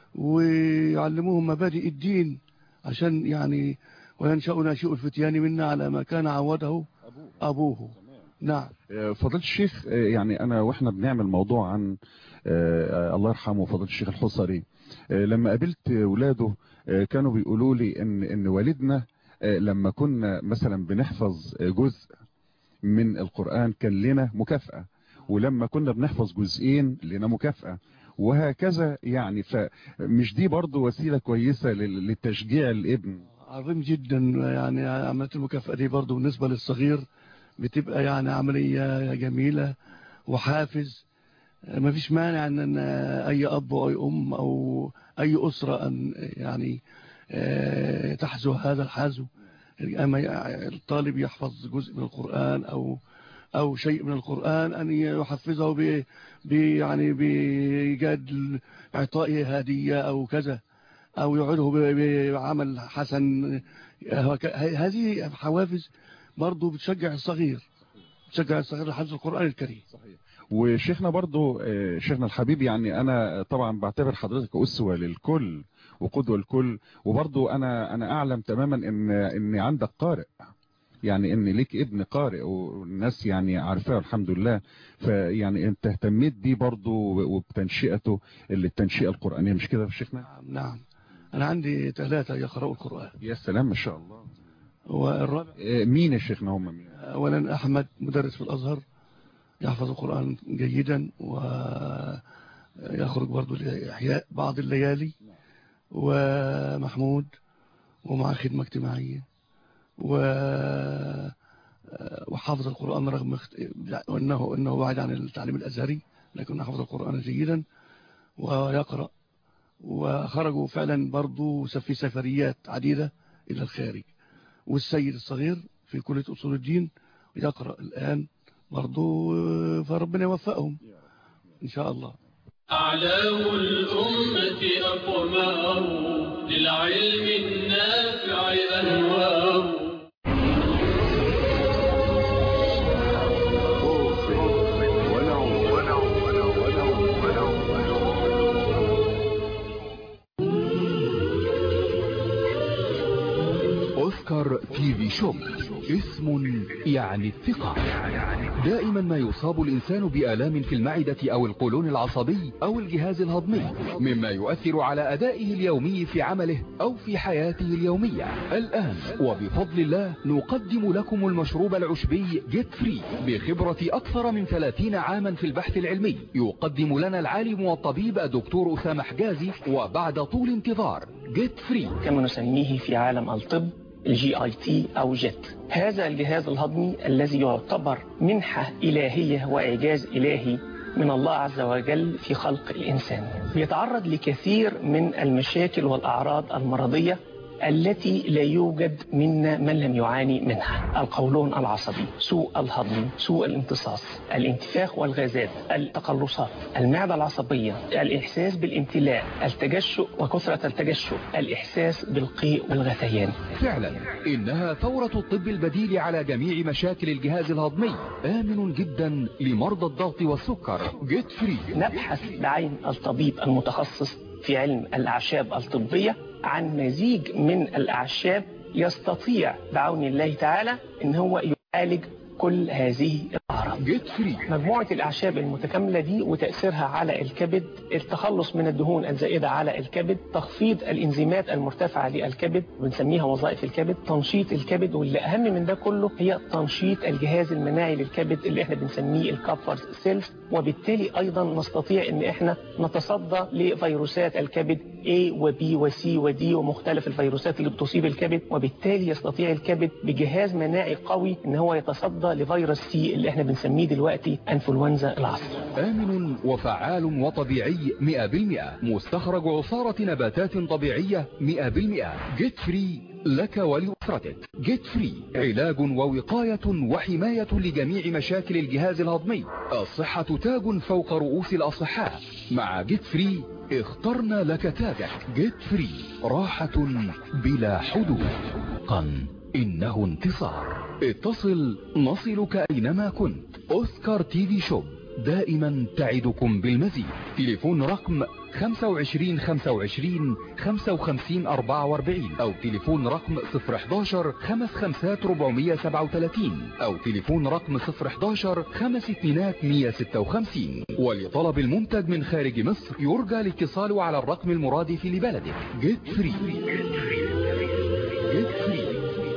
ويعلموهم مبادئ الدين عشان يعني وينشأ ناشئ الفتيان منا على ما كان عوده أبوه نعم آه، فضيلة الشيخ آه، يعني انا واحنا بنعمل موضوع عن آه، آه، الله يرحمه فضيلة الشيخ الحصري آه، لما قابلت ولاده آه، كانوا بيقولوا لي ان ان والدنا آه، لما كنا مثلا بنحفظ آه، جزء من القرآن كان لنا مكافأة ولما كنا بنحفظ جزئين لنا مكافأة وهكذا يعني فمش دي برضو وسيلة كويسة لل- للتشجيع الابن عظيم جدا يعني عملية المكافأة دي برضو بالنسبة للصغير بتبقى يعني عملية جميلة وحافز ما فيش مانع ان أن اي اب او اي ام او اي اسرة ان يعني آه، تحذو هذا الحذو اما الطالب يحفظ جزء من القرآن او او شيء من القرآن ان يحفظه ب ب- يعني بإيجاد اعطائه هدية او كذا او يعده ب- بعمل حسن هك- هذه حوافز برضو بتشجع الصغير بتشجع الصغير لحفظ القرآن الكريم وشيخنا برضو آه، شيخنا الحبيب يعني انا طبعا بعتبر حضرتك اسوة للكل وقدوة الكل وبرضو انا انا اعلم تماما ان ان عندك قارئ يعني ان ليك ابن قارئ والناس يعني عارفاه الحمد لله فيعني انت اهتميت بيه برضو وبتنشئته اللي التنشئة القرآنية مش كده يا شيخنا نعم نعم أنا عندي ثلاثة يقرأوا القرآن يا سلام ما شاء الله والرابع آه، مين يا شيخنا هم مين أولا أحمد مدرس في الأزهر يحفظ القرآن جيدا ويخرج برضو لإحياء بعض الليالي ومحمود ومع خدمة اجتماعية و وحافظ القرآن رغم اخت... أنه أنه بعد عن التعليم الأزهري لكن حفظ القرآن جيدا ويقرأ وخرجوا فعلا برضو في سفريات عديدة إلى الخارج والسيد الصغير في كلية أصول الدين يقرأ الآن برضو فربنا يوفقهم إن شاء الله أعلام الأمة أقمار للعلم النافع أنوار أوسكار تي في شوب اسم يعني الثقة دائما ما يصاب الإنسان بآلام في المعدة أو القولون العصبي أو الجهاز الهضمي مما يؤثر على أدائه اليومي في عمله أو في حياته اليومية الآن وبفضل الله نقدم لكم المشروب العشبي جيت فري بخبرة أكثر من 30 عاما في البحث العلمي يقدم لنا العالم والطبيب الدكتور أسامة حجازي وبعد طول انتظار جيت فري كما نسميه في عالم الطب الجي اي تي او جيت هذا الجهاز الهضمي الذي يعتبر منحة إلهية وإعجاز إلهي من الله عز وجل في خلق الإنسان بيتعرض لكثير من المشاكل والأعراض المرضية التي لا يوجد منا من لم يعاني منها القولون العصبي سوء الهضم سوء الامتصاص الانتفاخ والغازات التقلصات المعدة العصبية الإحساس بالامتلاء التجشؤ وكثرة التجشؤ الإحساس بالقيء والغثيان فعلا إنها ثورة الطب البديل على جميع مشاكل الجهاز الهضمي آمن جدا لمرضى الضغط والسكر جيت فري نبحث بعين الطبيب المتخصص في علم الأعشاب الطبية عن مزيج من الأعشاب يستطيع بعون الله تعالى ان هو يعالج كل هذه الأعراض جيت فري مجموعة الأعشاب المتكاملة دي وتأثيرها على الكبد التخلص من الدهون الزائدة على الكبد تخفيض الإنزيمات المرتفعة للكبد بنسميها وظائف الكبد تنشيط الكبد واللي أهم من ده كله هي تنشيط الجهاز المناعي للكبد اللي احنا بنسميه الكابفر سيلز وبالتالي أيضا نستطيع ان احنا نتصدى لفيروسات الكبد A و B و C و D ومختلف الفيروسات اللي بتصيب الكبد وبالتالي يستطيع الكبد بجهاز مناعي قوي ان هو يتصدى لفيروس سي اللي احنا بنسميه دلوقتي انفلونزا العصر آمن وفعال وطبيعي 100% مستخرج عصارة نباتات طبيعية 100% جيت فري لك ولأسرتك جيت فري علاج ووقاية وحماية لجميع مشاكل الجهاز الهضمي الصحة تاج فوق رؤوس الأصحاء مع جيت فري اخترنا لك تاجك جيت فري راحة بلا حدود قن إنه انتصار اتصل نصلك أينما كنت أوسكار تي في شوب دائما تعدكم بالمزيد تليفون رقم 25 25 55 44 أو تليفون رقم 011 55 437 أو تليفون رقم 011 5 اتنينات 156 ولطلب المنتج من خارج مصر يرجى الاتصال على الرقم المرادف لبلدك جيت فري جيت فري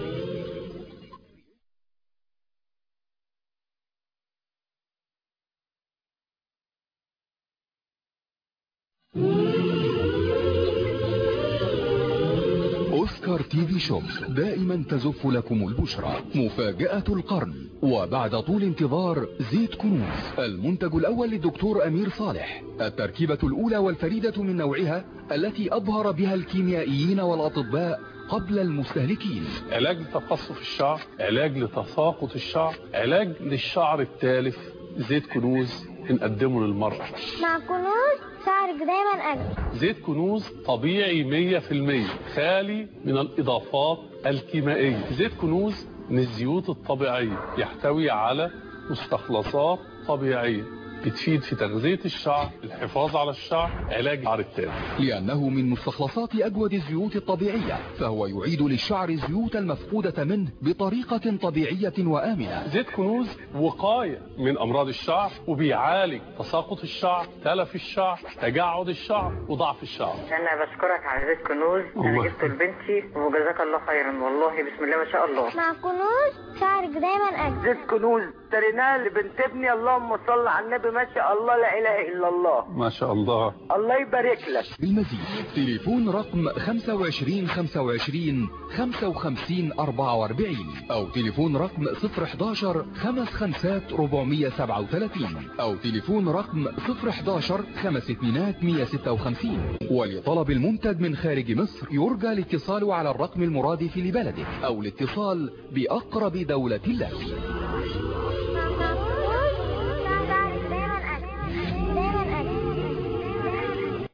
أوسكار تي في شوب دائما تزف لكم البشرى مفاجأة القرن وبعد طول انتظار زيت كنوز المنتج الأول للدكتور أمير صالح التركيبة الأولى والفريدة من نوعها التي أبهر بها الكيميائيين والأطباء قبل المستهلكين علاج لتقصف الشعر علاج لتساقط الشعر علاج للشعر التالف زيت كنوز بنقدمه للمرأة مع كنوز شعرك دايما أجمل زيت كنوز طبيعي 100% خالي من الإضافات الكيميائية زيت كنوز من الزيوت الطبيعية يحتوي على مستخلصات طبيعية بتفيد في تغذية الشعر الحفاظ على الشعر علاج الشعر التالف لأنه من مستخلصات أجود الزيوت الطبيعية فهو يعيد للشعر الزيوت المفقودة منه بطريقة طبيعية وآمنة زيت كنوز وقاية من أمراض الشعر وبيعالج تساقط الشعر تلف الشعر تجعد الشعر وضعف الشعر انا بشكرك على زيت كنوز انا الله. جبته لبنتي وجزاك الله خيرا والله بسم الله ما شاء الله مع كنوز شعرك دايما أجمل زيت كنوز اشتريناه لبنت ابني اللهم صل على النبي ما شاء الله لا اله الا الله ما شاء الله الله يبارك لك بالمزيد تليفون رقم 25 25 55 44 أو تليفون رقم 011 55 437 أو تليفون رقم 011 5 اتنينات 156 ولطلب المنتج من خارج مصر يرجى الاتصال على الرقم المرادف لبلدك أو الاتصال بأقرب دولة لك مع كنوز شعرك دايما أجمل دايما أجمل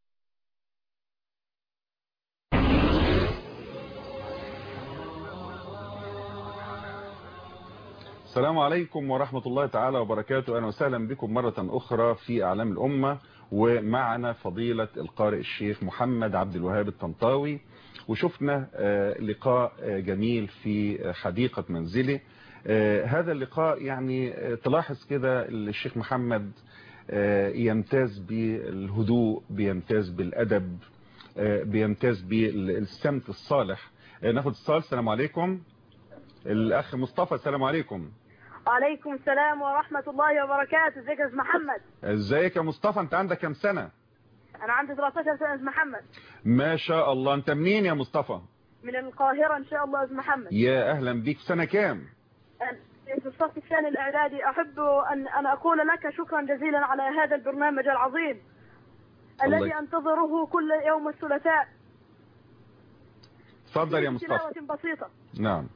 السلام عليكم ورحمة الله تعالى وبركاته أهلا وسهلا بكم مرة أخرى في أعلام الأمة ومعنا فضيلة القارئ الشيخ محمد عبد الوهاب الطنطاوي وشفنا آه، لقاء آه، جميل في حديقة منزله آه، هذا اللقاء يعني آه، تلاحظ كده الشيخ محمد آه، يمتاز بالهدوء بيمتاز بالأدب آه، بيمتاز بالسمت الصالح آه، ناخد اتصال السلام عليكم الأخ مصطفى السلام عليكم وعليكم السلام ورحمة الله وبركاته ازيك يا استاذ محمد ازيك يا مصطفى انت عندك كام سنة انا عندي 13 سنة يا استاذ محمد ما شاء الله انت منين يا مصطفى من القاهرة ان شاء الله يا استاذ محمد يا اهلا بيك سنة كام أنا في الصف الثاني الاعدادي احب ان ان اقول لك شكرا جزيلا على هذا البرنامج العظيم الله الذي ي- انتظره كل يوم الثلاثاء اتفضل يا مصطفى تلاوة بسيطة نعم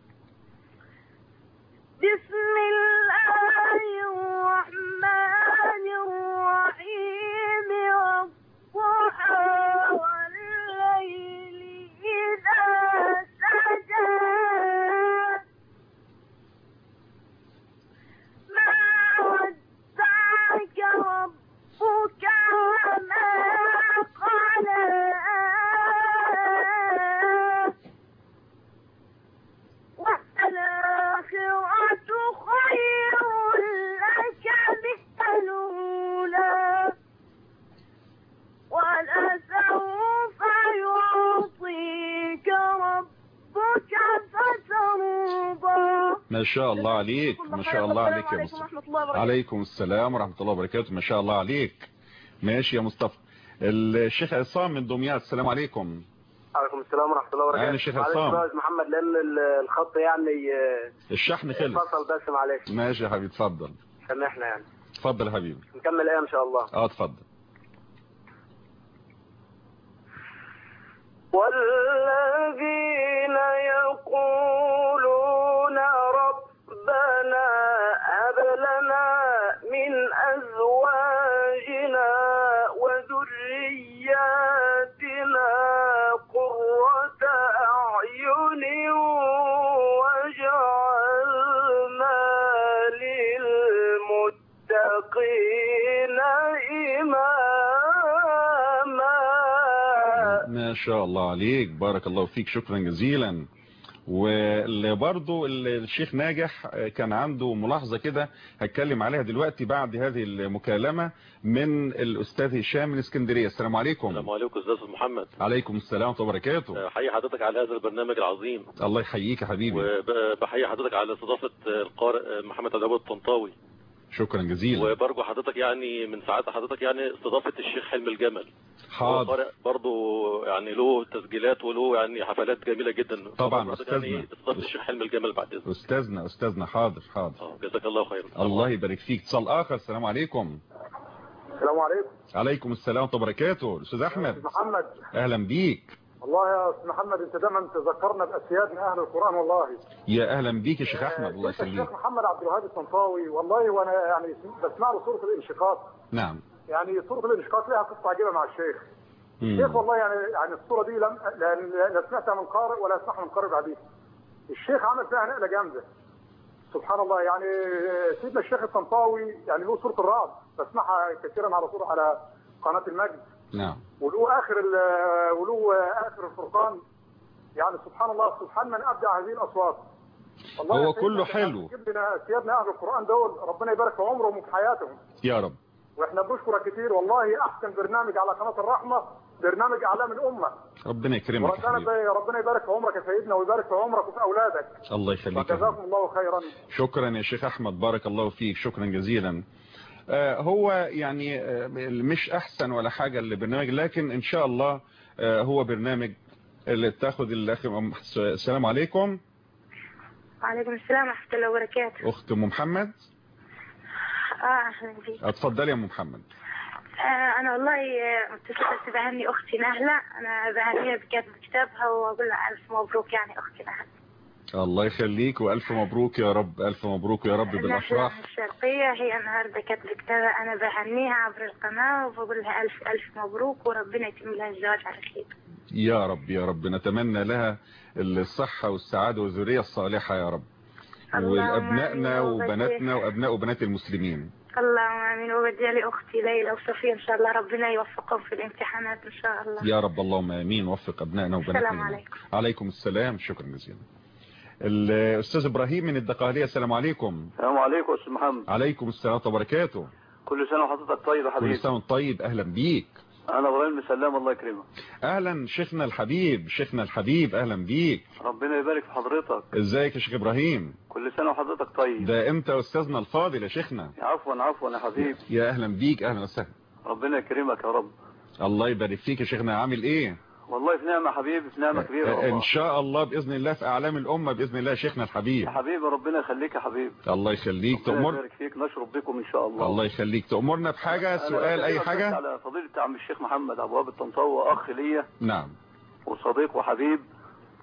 بسم الله الرحمن الرحيم والضحى والليل إذا سجى ما ودعك ربك وما قلى والآخرة خير لك من الأولى ولسوف يعطيك ربك فترضى ما شاء الله عليك ما شاء الله عليك يا عليكم مصطفى ورحمة الله وبركاته عليكم السلام ورحمة الله وبركاته ما شاء الله عليك ماشي يا مصطفى الشيخ عصام من دمياط السلام عليكم عليكم السلام ورحمة الله وبركاته أهلا شيخ معلش عصام. بقى يا أستاذ محمد لأن ال- الخط يعني آه، الشحن خلص فصل بس معلش ماشي يا حبيبي اتفضل سامحنا يعني اتفضل يا حبيبي نكمل إيه إن شاء الله اه اتفضل والذين يقولون ربنا هب لنا من أزواجنا وذرياتنا قرة أعين واجعلنا للمتقين إماما ما شاء الله عليك بارك الله فيك شكرا جزيلا وبرضه الشيخ ناجح كان عنده ملاحظة كده هتكلم عليها دلوقتي بعد هذه المكالمة من الأستاذ هشام من اسكندرية السلام عليكم السلام عليكم استاذ محمد عليكم السلام ورحمة الله وبركاته حي حضرتك على هذا البرنامج العظيم الله يحييك يا حبيبي وبحيي حضرتك على استضافه القارئ محمد عبد الوهاب الطنطاوي شكرا جزيلا وبرجو حضرتك يعني من ساعات حضرتك يعني استضافه الشيخ حلمي الجمل حاضر. هو قارئ برضه يعني له تسجيلات وله يعني حفلات جميله جدا طبعا حضرتك يعني أستاذنا. استضافه الشيخ حلمي الجمل بعد اذنك أستاذنا أستاذنا حاضر حاضر جزاك الله خيرا الله يبارك فيك اتصال آخر السلام عليكم السلام عليكم عليكم السلام ورحمة الله وبركاته الأستاذ أحمد محمد أهلا بيك والله يا استاذ محمد انت دايما تذكرنا باسيادنا اهل القران والله يا أهلا بيك يا شيخ أحمد الله انت يخليك الشيخ محمد عبد الوهاب الطنطاوي والله وانا يعني بسمع له سوره الانشقاق نعم يعني سوره الانشقاق لها قصه عجيبه مع الشيخ مم. الشيخ والله يعني يعني الصوره دي لم لا, لا سمعتها من قارئ ولا اسمعها من قارئ بعديه الشيخ عمل فيها نقله جامده سبحان الله يعني سيدنا الشيخ الطنطاوي يعني له سوره الرعد بسمعها كثيرا على صوره على قناه المجد نعم وله اخر ال- وله اخر الفرقان يعني سبحان الله سبحان من ابدع هذه الاصوات والله هو يا سيدنا كله إحنا حلو. جيب لنا سيادنا اهل القران دول ربنا يبارك في عمرهم وفي حياتهم يا رب واحنا بنشكرك كتير والله احسن برنامج على قناه الرحمه برنامج اعلام الامه ربنا يكرمك يا وربنا حبيبي ربنا يبارك في عمرك يا سيدنا ويبارك في عمرك وفي اولادك الله يخليك يا حبيبي. وجزاكم الله خيرا شكرا يا شيخ احمد بارك الله فيك شكرا جزيلا آه، هو يعني آه، مش احسن ولا حاجة البرنامج لكن ان شاء الله آه، هو برنامج اللي تاخد الاخ السلام عليكم وعليكم السلام ورحمة الله وبركاته اخت ام محمد اه اهلا بك اتفضلي يا ام محمد آه انا والله آه، متصلة بهني اختي نهلة انا بهنيها بكتب كتابها واقول لها الف مبروك يعني اختي نهلة الله يخليك والف مبروك يا رب الف مبروك يا رب نهلة بالافراح الشرقية هي النهاردة كاتبة كتابها انا بهنيها عبر القناة وبقول لها الف الف مبروك وربنا يتم لها الزواج على خير يا رب يا رب نتمنى لها الصحة والسعادة والذرية الصالحة يا رب اللهم ولأبنائنا آمين. وبناتنا وأبناء وبنات المسلمين اللهم امين وبدي لاختي ليلى وصفية ان شاء الله ربنا يوفقهم في الامتحانات ان شاء الله يا رب اللهم امين وفق ابنائنا وبناتنا السلام عليكم عليكم السلام شكرا جزيلا الاستاذ ابراهيم من الدقهليه السلام عليكم السلام عليكم يا استاذ محمد عليكم السلام ورحمه الله وبركاته كل سنه وحضرتك طيب يا كل حبيبي سنه وانت طيب اهلا بيك انا ابراهيم سلام الله يكرمك اهلا شيخنا الحبيب شيخنا الحبيب اهلا بيك ربنا يبارك في حضرتك ازيك يا شيخ ابراهيم كل سنه وحضرتك طيب ده انت استاذنا الفاضل يا شيخنا عفوا عفوا يا حبيبي يا اهلا بيك اهلا وسهلا ربنا يكرمك يا رب الله يبارك فيك يا شيخنا عامل ايه والله في نعمه حبيبي في نعمه كبيره ان والله شاء الله باذن الله في اعلام الامه باذن الله يا شيخنا الحبيب يا حبيبي ربنا يخليك يا حبيبي الله يخليك ربنا تأمر يبارك فيك نشرب بكم ان شاء الله الله يخليك تأمرنا بحاجة أنا سؤال أي بكلمك حاجة على فضيله عم الشيخ محمد ابو وهاب الطنطاوي اخ ليا نعم وصديق وحبيب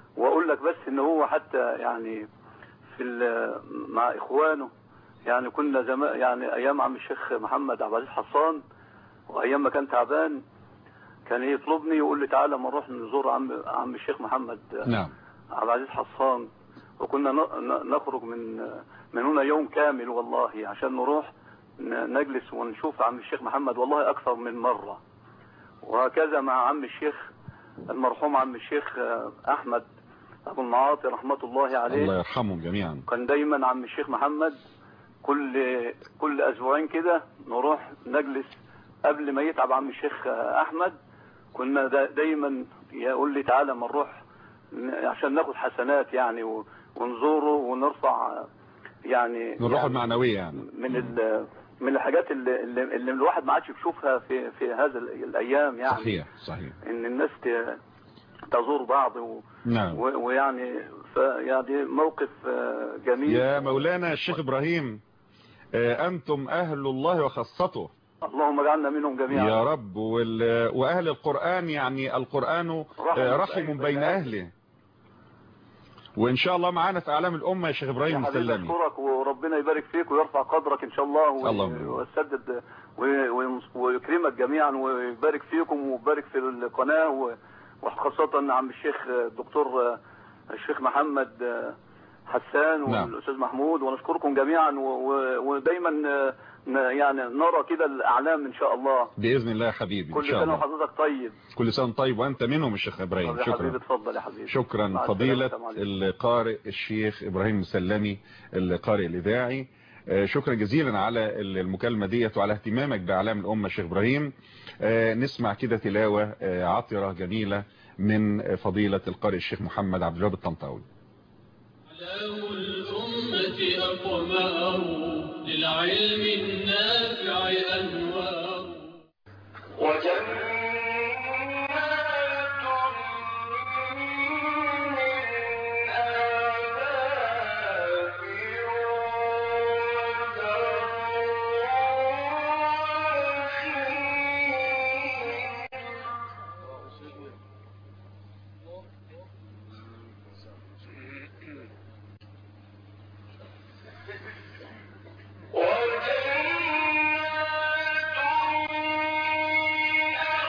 واقول لك بس ان هو حتى يعني في ال- مع اخوانه يعني كنا زمان يعني ايام عم الشيخ محمد عبد العزيز حصان وايام ما كان تعبان كان يطلبني يقول لي تعالى ما نروح نزور عم عم الشيخ محمد نعم عبد العزيز حصان وكنا ن- ن- نخرج من من هنا يوم كامل والله عشان نروح ن- نجلس ونشوف عم الشيخ محمد والله اكثر من مره وهكذا مع عم الشيخ المرحوم عم الشيخ آه، احمد ابو المعاطي رحمه الله عليه الله يرحمهم جميعا كان دايما عم الشيخ محمد كل كل اسبوعين كده نروح نجلس قبل ما يتعب عم الشيخ احمد كنا دا دايما يقول لي تعالى ما نروح ن- عشان ناخد حسنات يعني و- ونزوره ونرفع يعني الروح يعني المعنوية يعني من ال من الحاجات اللي, اللي, اللي الواحد ما عادش بيشوفها في في هذا ال- الايام يعني صحيح صحيح ان الناس ت- تزور بعض و نعم و- ويعني فيعني موقف آه، جميل يا مولانا الشيخ إبراهيم آه، أنتم أهل الله وخاصته اللهم اجعلنا منهم جميعا يا رب وال... وأهل القرآن يعني القرآن آه، رحم بين أهله وإن شاء الله معانا في أعلام الأمة يا شيخ إبراهيم يا حبيبي مسلمي اشكرك وربنا يبارك فيك ويرفع قدرك ان شاء الله و- اللهم ويسدد و- وينص- ويكرمك جميعا ويبارك فيكم ويبارك في القناه و- وخاصه عم الشيخ الدكتور الشيخ محمد حسان نعم. والاستاذ محمود ونشكركم جميعا و- و- ودايما ن- يعني نرى كده الاعلام ان شاء الله بإذن الله يا حبيبي إن كل شاء سنه الله وحضرتك طيب كل سنة طيب وأنت منهم الشيخ إبراهيم طب يا حبيبي شكرا اتفضل يا حبيبي شكرا مع السلامة. فضيلة السلام عليكم. القارئ الشيخ إبراهيم مسلمي القارئ الإذاعي آه، شكرا جزيلا على المكالمة ديت وعلى اهتمامك بأعلام الأمة شيخ إبراهيم آه، نسمع كده تلاوة آه، عطرة جميلة من آه، فضيلة القارئ الشيخ محمد عبد الوهاب الطنطاوي علام الأمة أقمار للعلم النافع أنوار وجنات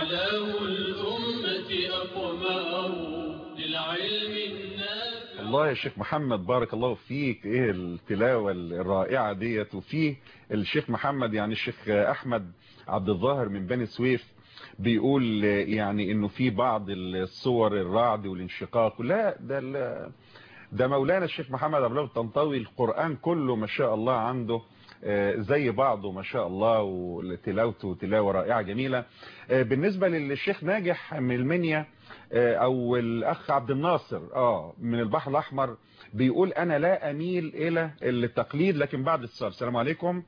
أعلام الأمة أقمار للعلم النافع الله يا شيخ محمد بارك الله فيك ايه التلاوة الرائعة ديت وفيه الشيخ محمد يعني الشيخ احمد عبد الظاهر من بني سويف بيقول يعني انه في بعض الصور الرعد والانشقاق لا ده ال- ده مولانا الشيخ محمد عبد الله الطنطاوي القرآن كله ما شاء الله عنده آه، زي بعضه ما شاء الله وتلاوته تلاوة رائعة جميلة آه، بالنسبة للشيخ ناجح من المنيا آه، او الاخ عبد الناصر اه من البحر الاحمر بيقول انا لا اميل الى التقليد لكن بعد الصلاة السلام عليكم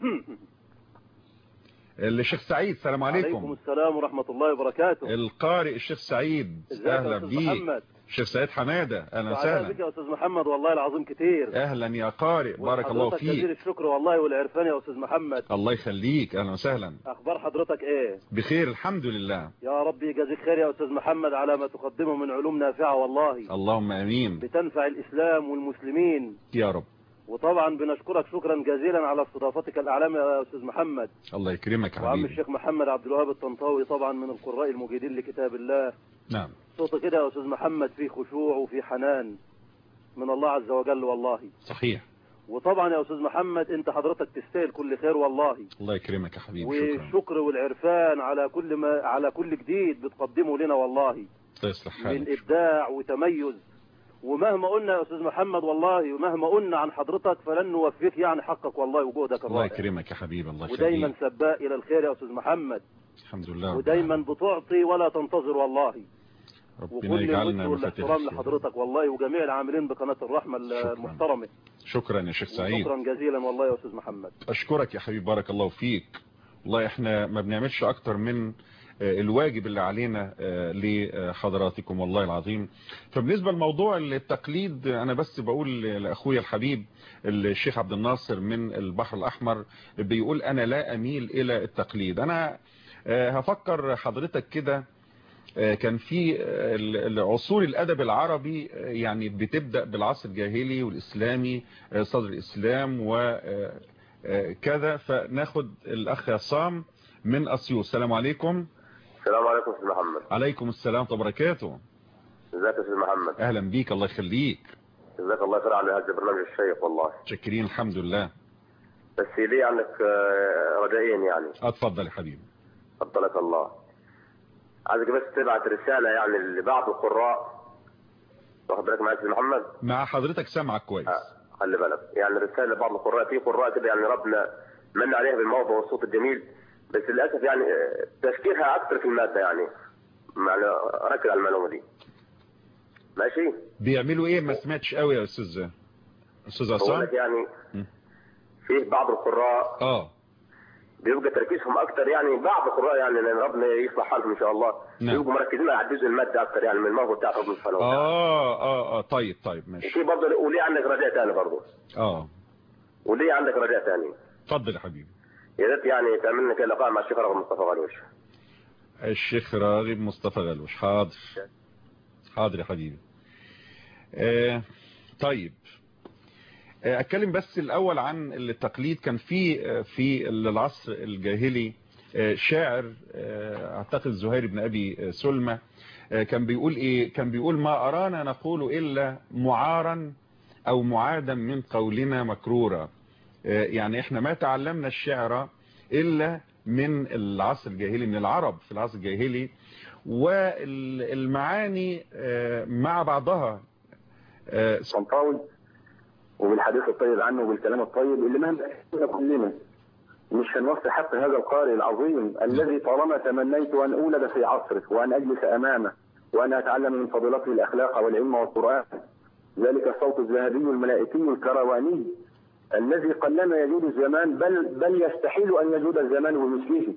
الشيخ سعيد السلام عليكم عليكم السلام ورحمة الله وبركاته القارئ الشيخ سعيد ازيك يا اهلا أستاذ بيك محمد الشيخ سعيد حمادة اهلا سعداء وسهلا بك يا أستاذ محمد والله العظيم كتير اهلا يا قارئ بارك الله وحضرتك جزيل فيك الشكر والله والعرفان يا أستاذ محمد الله يخليك اهلا وسهلا أخبار حضرتك إيه بخير الحمد لله يا رب يجازيك خير يا أستاذ محمد على ما تقدمه من علوم نافعة والله اللهم امين بتنفع الإسلام والمسلمين يا رب وطبعا بنشكرك شكرا جزيلا على استضافتك الأعلام يا أستاذ محمد الله يكرمك يا وعم حبيبي الشيخ محمد عبد الوهاب الطنطاوي طبعا من القراء المجيدين لكتاب الله نعم صوته كده يا أستاذ محمد فيه خشوع وفيه حنان من الله عز وجل والله صحيح وطبعا يا أستاذ محمد أنت حضرتك تستاهل كل خير والله الله يكرمك يا حبيبي شكرا والشكر والعرفان على كل ما على كل جديد بتقدمه لنا والله الله يصلح من حالك إبداع وتميز ومهما قلنا يا أستاذ محمد والله ومهما قلنا عن حضرتك فلن نوفيك يعني حقك والله وجهدك الله الرائع يكرمك يا حبيبي الله ودايما يخليك سباق إلى الخير يا أستاذ محمد الحمد لله رب ودايما بتعطي ولا تنتظر والله ربنا وكل يجعلنا الوجه مفاتيح والاحترام الخير. لحضرتك والله وجميع العاملين بقناة الرحمة المحترمة شكرا يا شيخ سعيد شكرا جزيلا والله يا أستاذ محمد اشكرك يا حبيبي بارك الله فيك والله احنا ما بنعملش اكتر من آه، الواجب اللي علينا آه، لحضراتكم والله العظيم فبالنسبة لموضوع التقليد انا بس بقول لاخويا الحبيب الشيخ عبد الناصر من البحر الاحمر بيقول انا لا اميل الى التقليد انا آه، هفكر حضرتك كده آه، كان في آه، ال- ال- عصور الأدب العربي آه، يعني بتبدأ بالعصر الجاهلي والإسلامي آه، صدر الإسلام وكذا فناخد الأخ عصام من أسيوط السلام عليكم السلام عليكم استاذ محمد عليكم السلام ورحمة الله وبركاته ازيك يا استاذ محمد أهلا بيك الله يخليك جزاك الله خير على هذا البرنامج الشيق والله شاكرين الحمد لله بس لي عندك آه، رجائين يعني اتفضل يا حبيبي فضلك الله عايزك بس تبعت رسالة يعني لبعض القراء واخد بالك معايا يا استاذ محمد مع حضرتك سامعك كويس خلي بالك يعني رسالة لبعض القراء في قراء كده يعني ربنا من عليها بالموضوع والصوت الجميل بس للأسف يعني آه، تفكيرها أكثر في المادة يعني يعني ركز على المعلومة دي ماشي بيعملوا ايه ما سمعتش قوي يا استاذ استاذ بقول عصام لك يعني م. فيه بعض القراء اه بيبقى تركيزهم اكتر يعني بعض القراء يعني لان ربنا يصلح حالهم ان شاء الله نعم. بيبقوا مركزين على الجزء المادي اكتر يعني من الموضوع بتاع ربنا سبحانه وتعالى اه اه اه طيب طيب ماشي في برضه وليه عندك رجاء ثاني برضه اه وليه عندك رجاء ثاني اتفضل يا حبيبي يا ريت يعني تعمل لنا كده لقاء مع الشيخ رغم مصطفى غلوش الشيخ راغب مصطفى غلوش حاضر حاضر يا حبيبي آه طيب آه اتكلم بس الاول عن التقليد كان في آه في العصر الجاهلي آه شاعر آه اعتقد زهير بن ابي آه سلمى آه كان بيقول ايه كان بيقول ما ارانا نقول الا معارا او معادا من قولنا مكرورا آه يعني احنا ما تعلمنا الشعر الا من العصر الجاهلي من العرب في العصر الجاهلي والمعاني آه مع بعضها طنطاوي وبالحديث الطيب عنه وبالكلام الطيب اللي مهما احنا كلنا مش هنوصي حتى هذا القارئ العظيم الذي طالما تمنيت ان اولد في عصره وان اجلس امامه وان اتعلم من فضيلته الاخلاق والعلم والقران ذلك الصوت الذهبي الملائكي الكرواني الذي قلما يجود الزمان بل بل يستحيل ان يجود الزمان بمثله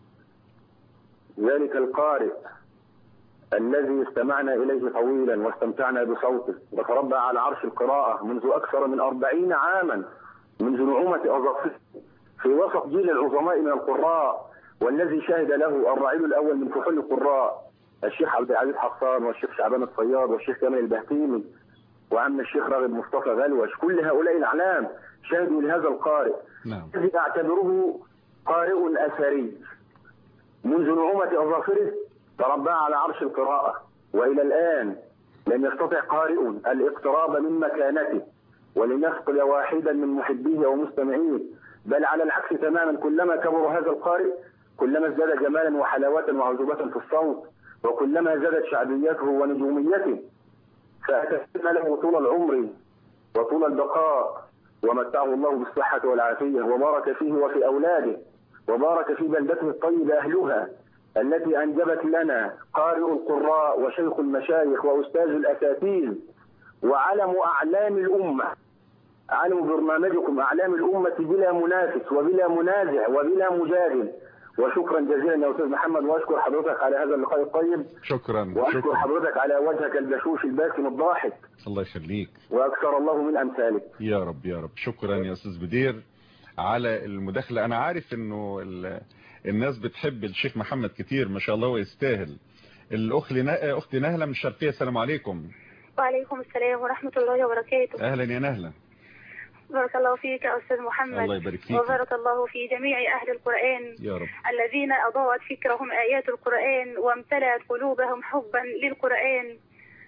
ذلك القارئ الذي استمعنا إليه طويلا واستمتعنا بصوته وتربى على عرش القراءة منذ أكثر من أربعين عاما منذ نعومة أظافره في وسط جيل العظماء من القراء والذي شهد له الرعيل الأول من كحول القراء الشيخ عبد العزيز حصان والشيخ شعبان الصياد والشيخ كامل البهتيمي وعم الشيخ راغب مصطفى غلوش كل هؤلاء الأعلام شهدوا لهذا القارئ نعم الذي أعتبره قارئ أثري منذ نعومة أظافره تربى على عرش القراءة وإلى الآن لم يستطع قارئ الاقتراب من مكانته ولم يثقل واحدا من محبيه ومستمعيه بل على العكس تماما كلما كبر هذا القارئ كلما ازداد جمالا وحلاوة وعذوبة في الصوت وكلما زادت شعبيته ونجوميته فأتمنى له طول العمر وطول البقاء ومتعه الله بالصحة والعافية وبارك فيه وفي أولاده وبارك في بلدته الطيبة أهلها التي أنجبت لنا قارئ القراء وشيخ المشايخ وأستاذ الأساتذة وعلم أعلام الأمة علم برنامجكم أعلام الأمة بلا منافس وبلا منازع وبلا مجادل وشكرا جزيلا يا أستاذ محمد وأشكر حضرتك على هذا اللقاء الطيب شكرا وأشكر شكرا حضرتك على وجهك البشوش الباسم الضاحك الله يخليك وأكثر الله من أمثالك يا رب يا رب شكرا يا استاذ بدير على المداخله انا عارف انه ال- الناس بتحب الشيخ محمد كتير ما شاء الله ويستاهل الاخت نا- اختي نهله من الشرقيه السلام عليكم وعليكم السلام ورحمة الله وبركاته اهلا يا نهله بارك الله فيك يا أستاذ محمد الله يبارك فيك. وبارك الله في جميع أهل القرآن يا رب الذين أضاءت فكرهم آيات القرآن وامتلأت قلوبهم حبا للقرآن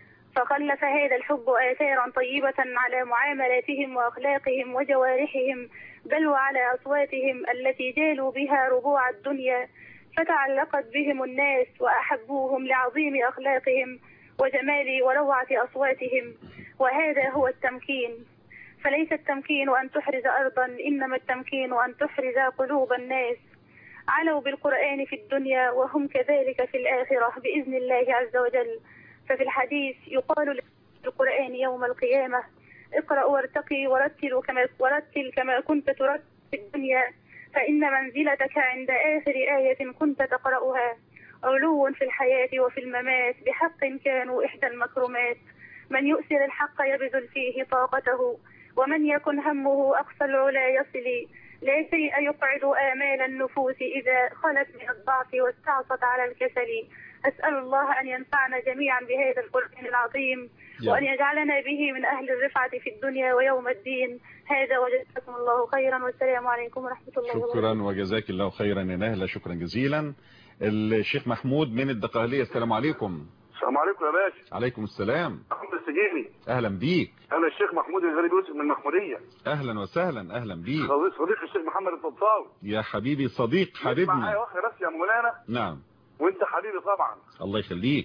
فخلف هذا الحب آثارا طيبة على معاملاتهم وأخلاقهم وجوارحهم بل وعلى أصواتهم التي جالوا بها ربوع الدنيا فتعلقت بهم الناس وأحبوهم لعظيم أخلاقهم وجمال وروعة أصواتهم وهذا هو التمكين فليس التمكين أن تحرز أرضا إنما التمكين أن تحرز قلوب الناس علوا بالقرآن في الدنيا وهم كذلك في الآخرة بإذن الله عز وجل ففي الحديث يقال للقرآن يوم القيامة اقرأ وارتقي ورتل كما, ورتل كما كنت ترتل في الدنيا فإن منزلتك عند آخر آية كنت تقرأها علو في الحياة وفي الممات بحق كانوا إحدى المكرمات من يؤثر الحق يبذل فيه طاقته ومن يكن همه أقصى العلا يصل لا شيء يقعد آمال النفوس إذا خلت من الضعف واستعصت على الكسل أسأل الله أن ينفعنا جميعا بهذا القرآن العظيم يا وأن رب. يجعلنا به من أهل الرفعة في الدنيا ويوم الدين هذا وجزاكم الله خيرا والسلام عليكم ورحمة الله وبركاته شكرا وجزاك الله خيرا يا نهله شكرا جزيلا الشيخ محمود من الدقهليه السلام عليكم السلام عليكم يا باشا عليكم السلام محمود السجيني اهلا بيك انا الشيخ محمود الغريب يوسف من المحموديه اهلا وسهلا اهلا بيك صديق صديق الشيخ محمد الطنطاوي يا حبيبي صديق معايا حبيبنا واحده بس يا مولانا نعم وانت حبيبي طبعا الله يخليك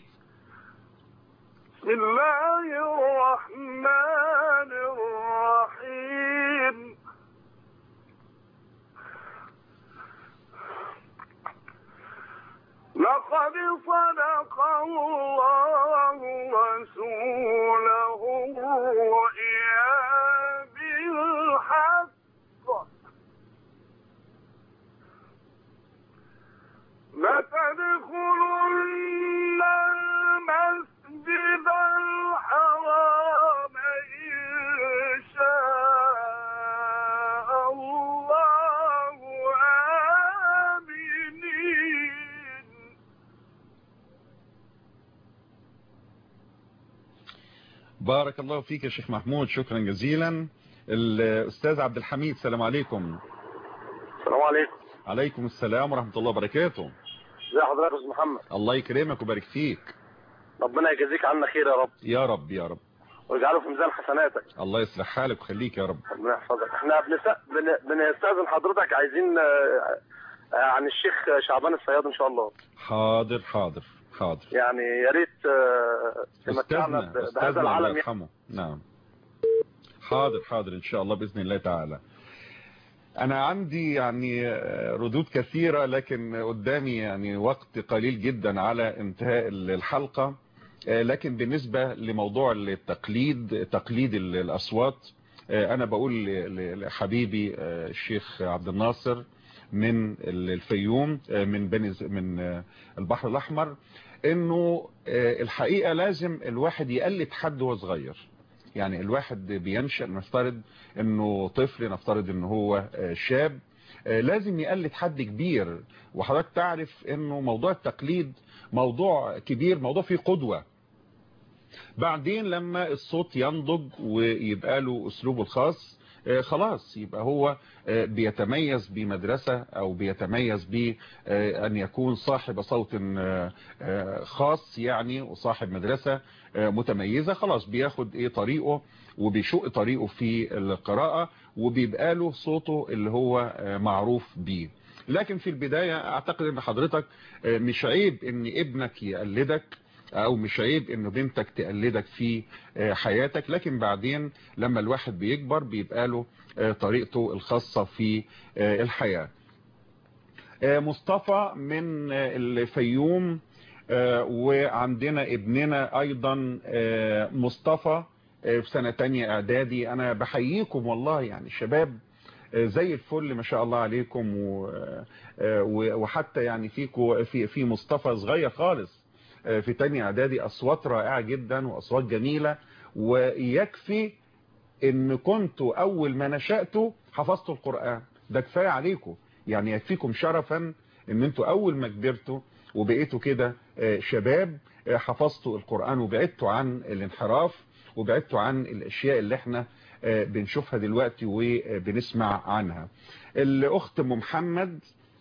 بسم الله الرحمن الرحيم لقد صدق الله رسوله الرؤيا بالحق لتدخلن المسجد الحرام إن شاء الله آمنين بارك الله فيك يا شيخ محمود شكرا جزيلا الاستاذ عبد الحميد السلام عليكم السلام عليكم عليكم السلام ورحمه الله وبركاته ازي حضرتك يا استاذ محمد الله يكرمك ويبارك فيك ربنا يجازيك عنا خير يا رب يا رب يا رب ويجعله في ميزان حسناتك الله يصلح حالك ويخليك يا رب ربنا يحفظك احنا بنس- بن- بنستاذن حضرتك عايزين آه، آه، عن الشيخ شعبان الصياد ان شاء الله حاضر حاضر حاضر يعني يا ريت آه، تمتعنا استاذنا ب- بهذا استاذنا الله العالم يعني. يرحمه نعم حاضر حاضر ان شاء الله باذن الله تعالى انا عندي يعني آه، ردود كثيرة لكن قدامي يعني وقت قليل جدا على انتهاء الحلقة آه، لكن بالنسبة لموضوع التقليد تقليد ال- الاصوات آه، انا بقول ل- ل- لحبيبي آه، الشيخ عبد الناصر من ال- الفيوم آه، من بني ز- من آه، البحر الاحمر انه آه، الحقيقة لازم الواحد يقلد حد وهو صغير يعني الواحد بينشأ نفترض انه طفل نفترض انه هو آه، شاب آه، لازم يقلد حد كبير وحضرتك تعرف انه موضوع التقليد موضوع كبير موضوع فيه قدوة بعدين لما الصوت ينضج ويبقى له اسلوبه الخاص آه، خلاص يبقى هو آه، بيتميز بمدرسة او بيتميز بأن يكون صاحب صوت آه، آه، خاص يعني وصاحب مدرسة آه، متميزة خلاص بياخد ايه طريقه وبيشق طريقه في القراءة وبيبقى له صوته اللي هو آه، معروف بيه لكن في البداية اعتقد ان حضرتك آه، مش عيب ان ابنك يقلدك او مش عيب ان بنتك تقلدك في آه، حياتك لكن بعدين لما الواحد بيكبر بيبقى له آه، طريقته الخاصة في آه، الحياة آه، مصطفى من آه، الفيوم آه، وعندنا ابننا ايضا آه، مصطفى آه، في سنة تانية اعدادي انا بحييكم والله يعني الشباب آه، زي الفل ما شاء الله عليكم و- آه، و- وحتى يعني فيكو في في مصطفى صغير خالص آه، في تانية اعدادي اصوات رائعة جدا واصوات جميلة ويكفي ان كنتوا اول ما نشأتوا حفظتوا القرآن ده كفاية عليكم يعني يكفيكم شرفا ان انتوا اول ما كبرتوا وبقيتوا كده آه، شباب آه، حفظتوا القرآن وبعدتوا عن الانحراف وبعدتوا عن الاشياء اللي احنا آه، بنشوفها دلوقتي وبنسمع عنها الاخت ام محمد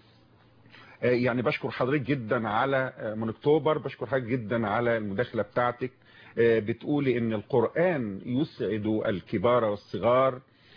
آه، يعني بشكر حضرتك جدا على آه، من اكتوبر بشكر حضرتك جدا على المداخلة بتاعتك آه، بتقولي ان القرآن يسعد الكبار والصغار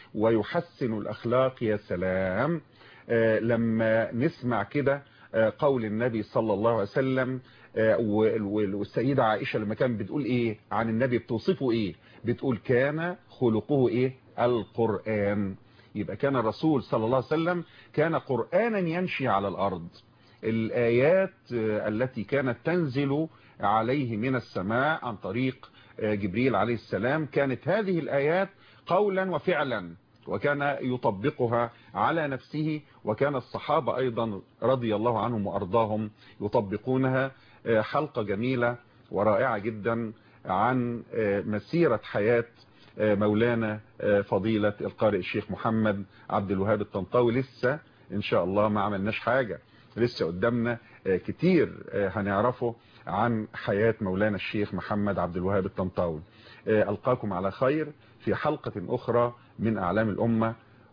ويحسن الاخلاق يا سلام آه، لما نسمع كده آه، قول النبي صلى الله عليه وسلم آه، وال- وال- والسيدة عائشة لما كان بتقول ايه عن النبي بتوصفه ايه بتقول كان خلقه ايه القرآن يبقى كان الرسول صلى الله عليه وسلم كان قرآنا يمشي على الأرض الآيات آه، التي كانت تنزل عليه من السماء عن طريق آه، جبريل عليه السلام كانت هذه الآيات قولا وفعلا وكان يطبقها على نفسه وكان الصحابة أيضا رضي الله عنهم وأرضاهم يطبقونها آه، حلقة جميلة ورائعة جدا عن آه، مسيرة حياة آه، مولانا آه، فضيلة القارئ الشيخ محمد عبد الوهاب الطنطاوي لسه إن شاء الله ما عملناش حاجة لسه قدامنا آه، كتير آه، هنعرفه عن حياة مولانا الشيخ محمد عبد الوهاب الطنطاوي آه، ألقاكم على خير في حلقة أخرى من أعلام الأمة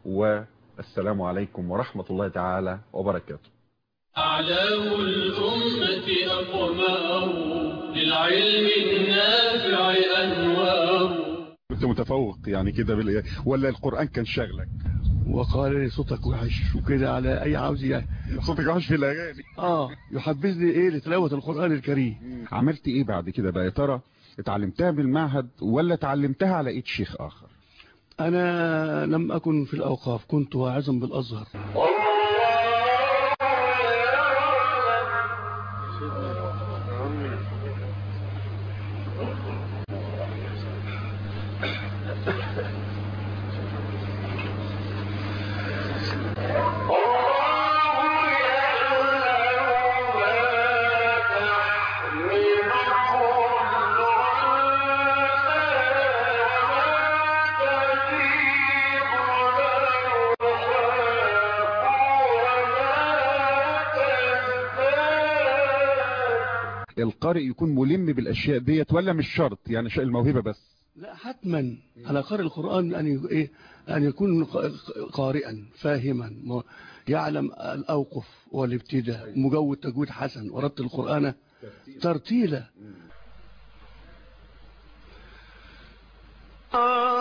والسلام عليكم ورحمة الله تعالى وبركاته أعلام الأمة أقمار للعلم النافع أنوار كنت متفوق يعني كده بال... ولا القرآن كان شغلك وقال لي صوتك وحش وكده على اي عاوز يعني صوتك وحش في الاغاني اه يحبذني ايه لتلاوة القرآن الكريم عملت ايه بعد كده بقى يا ترى اتعلمتها بالمعهد ولا اتعلمتها على ايد شيخ اخر انا لم اكن في الاوقاف كنت واعظا بالازهر القارئ يكون ملم بالاشياء ديت ولا مش شرط يعني شيء الموهبة بس لا حتما على قارئ القرآن أن ي- إيه أن يكون ق- قارئا فاهما م- يعلم الأوقف والابتداء مجود تجويد حسن ورد القرآن ترتيلا آه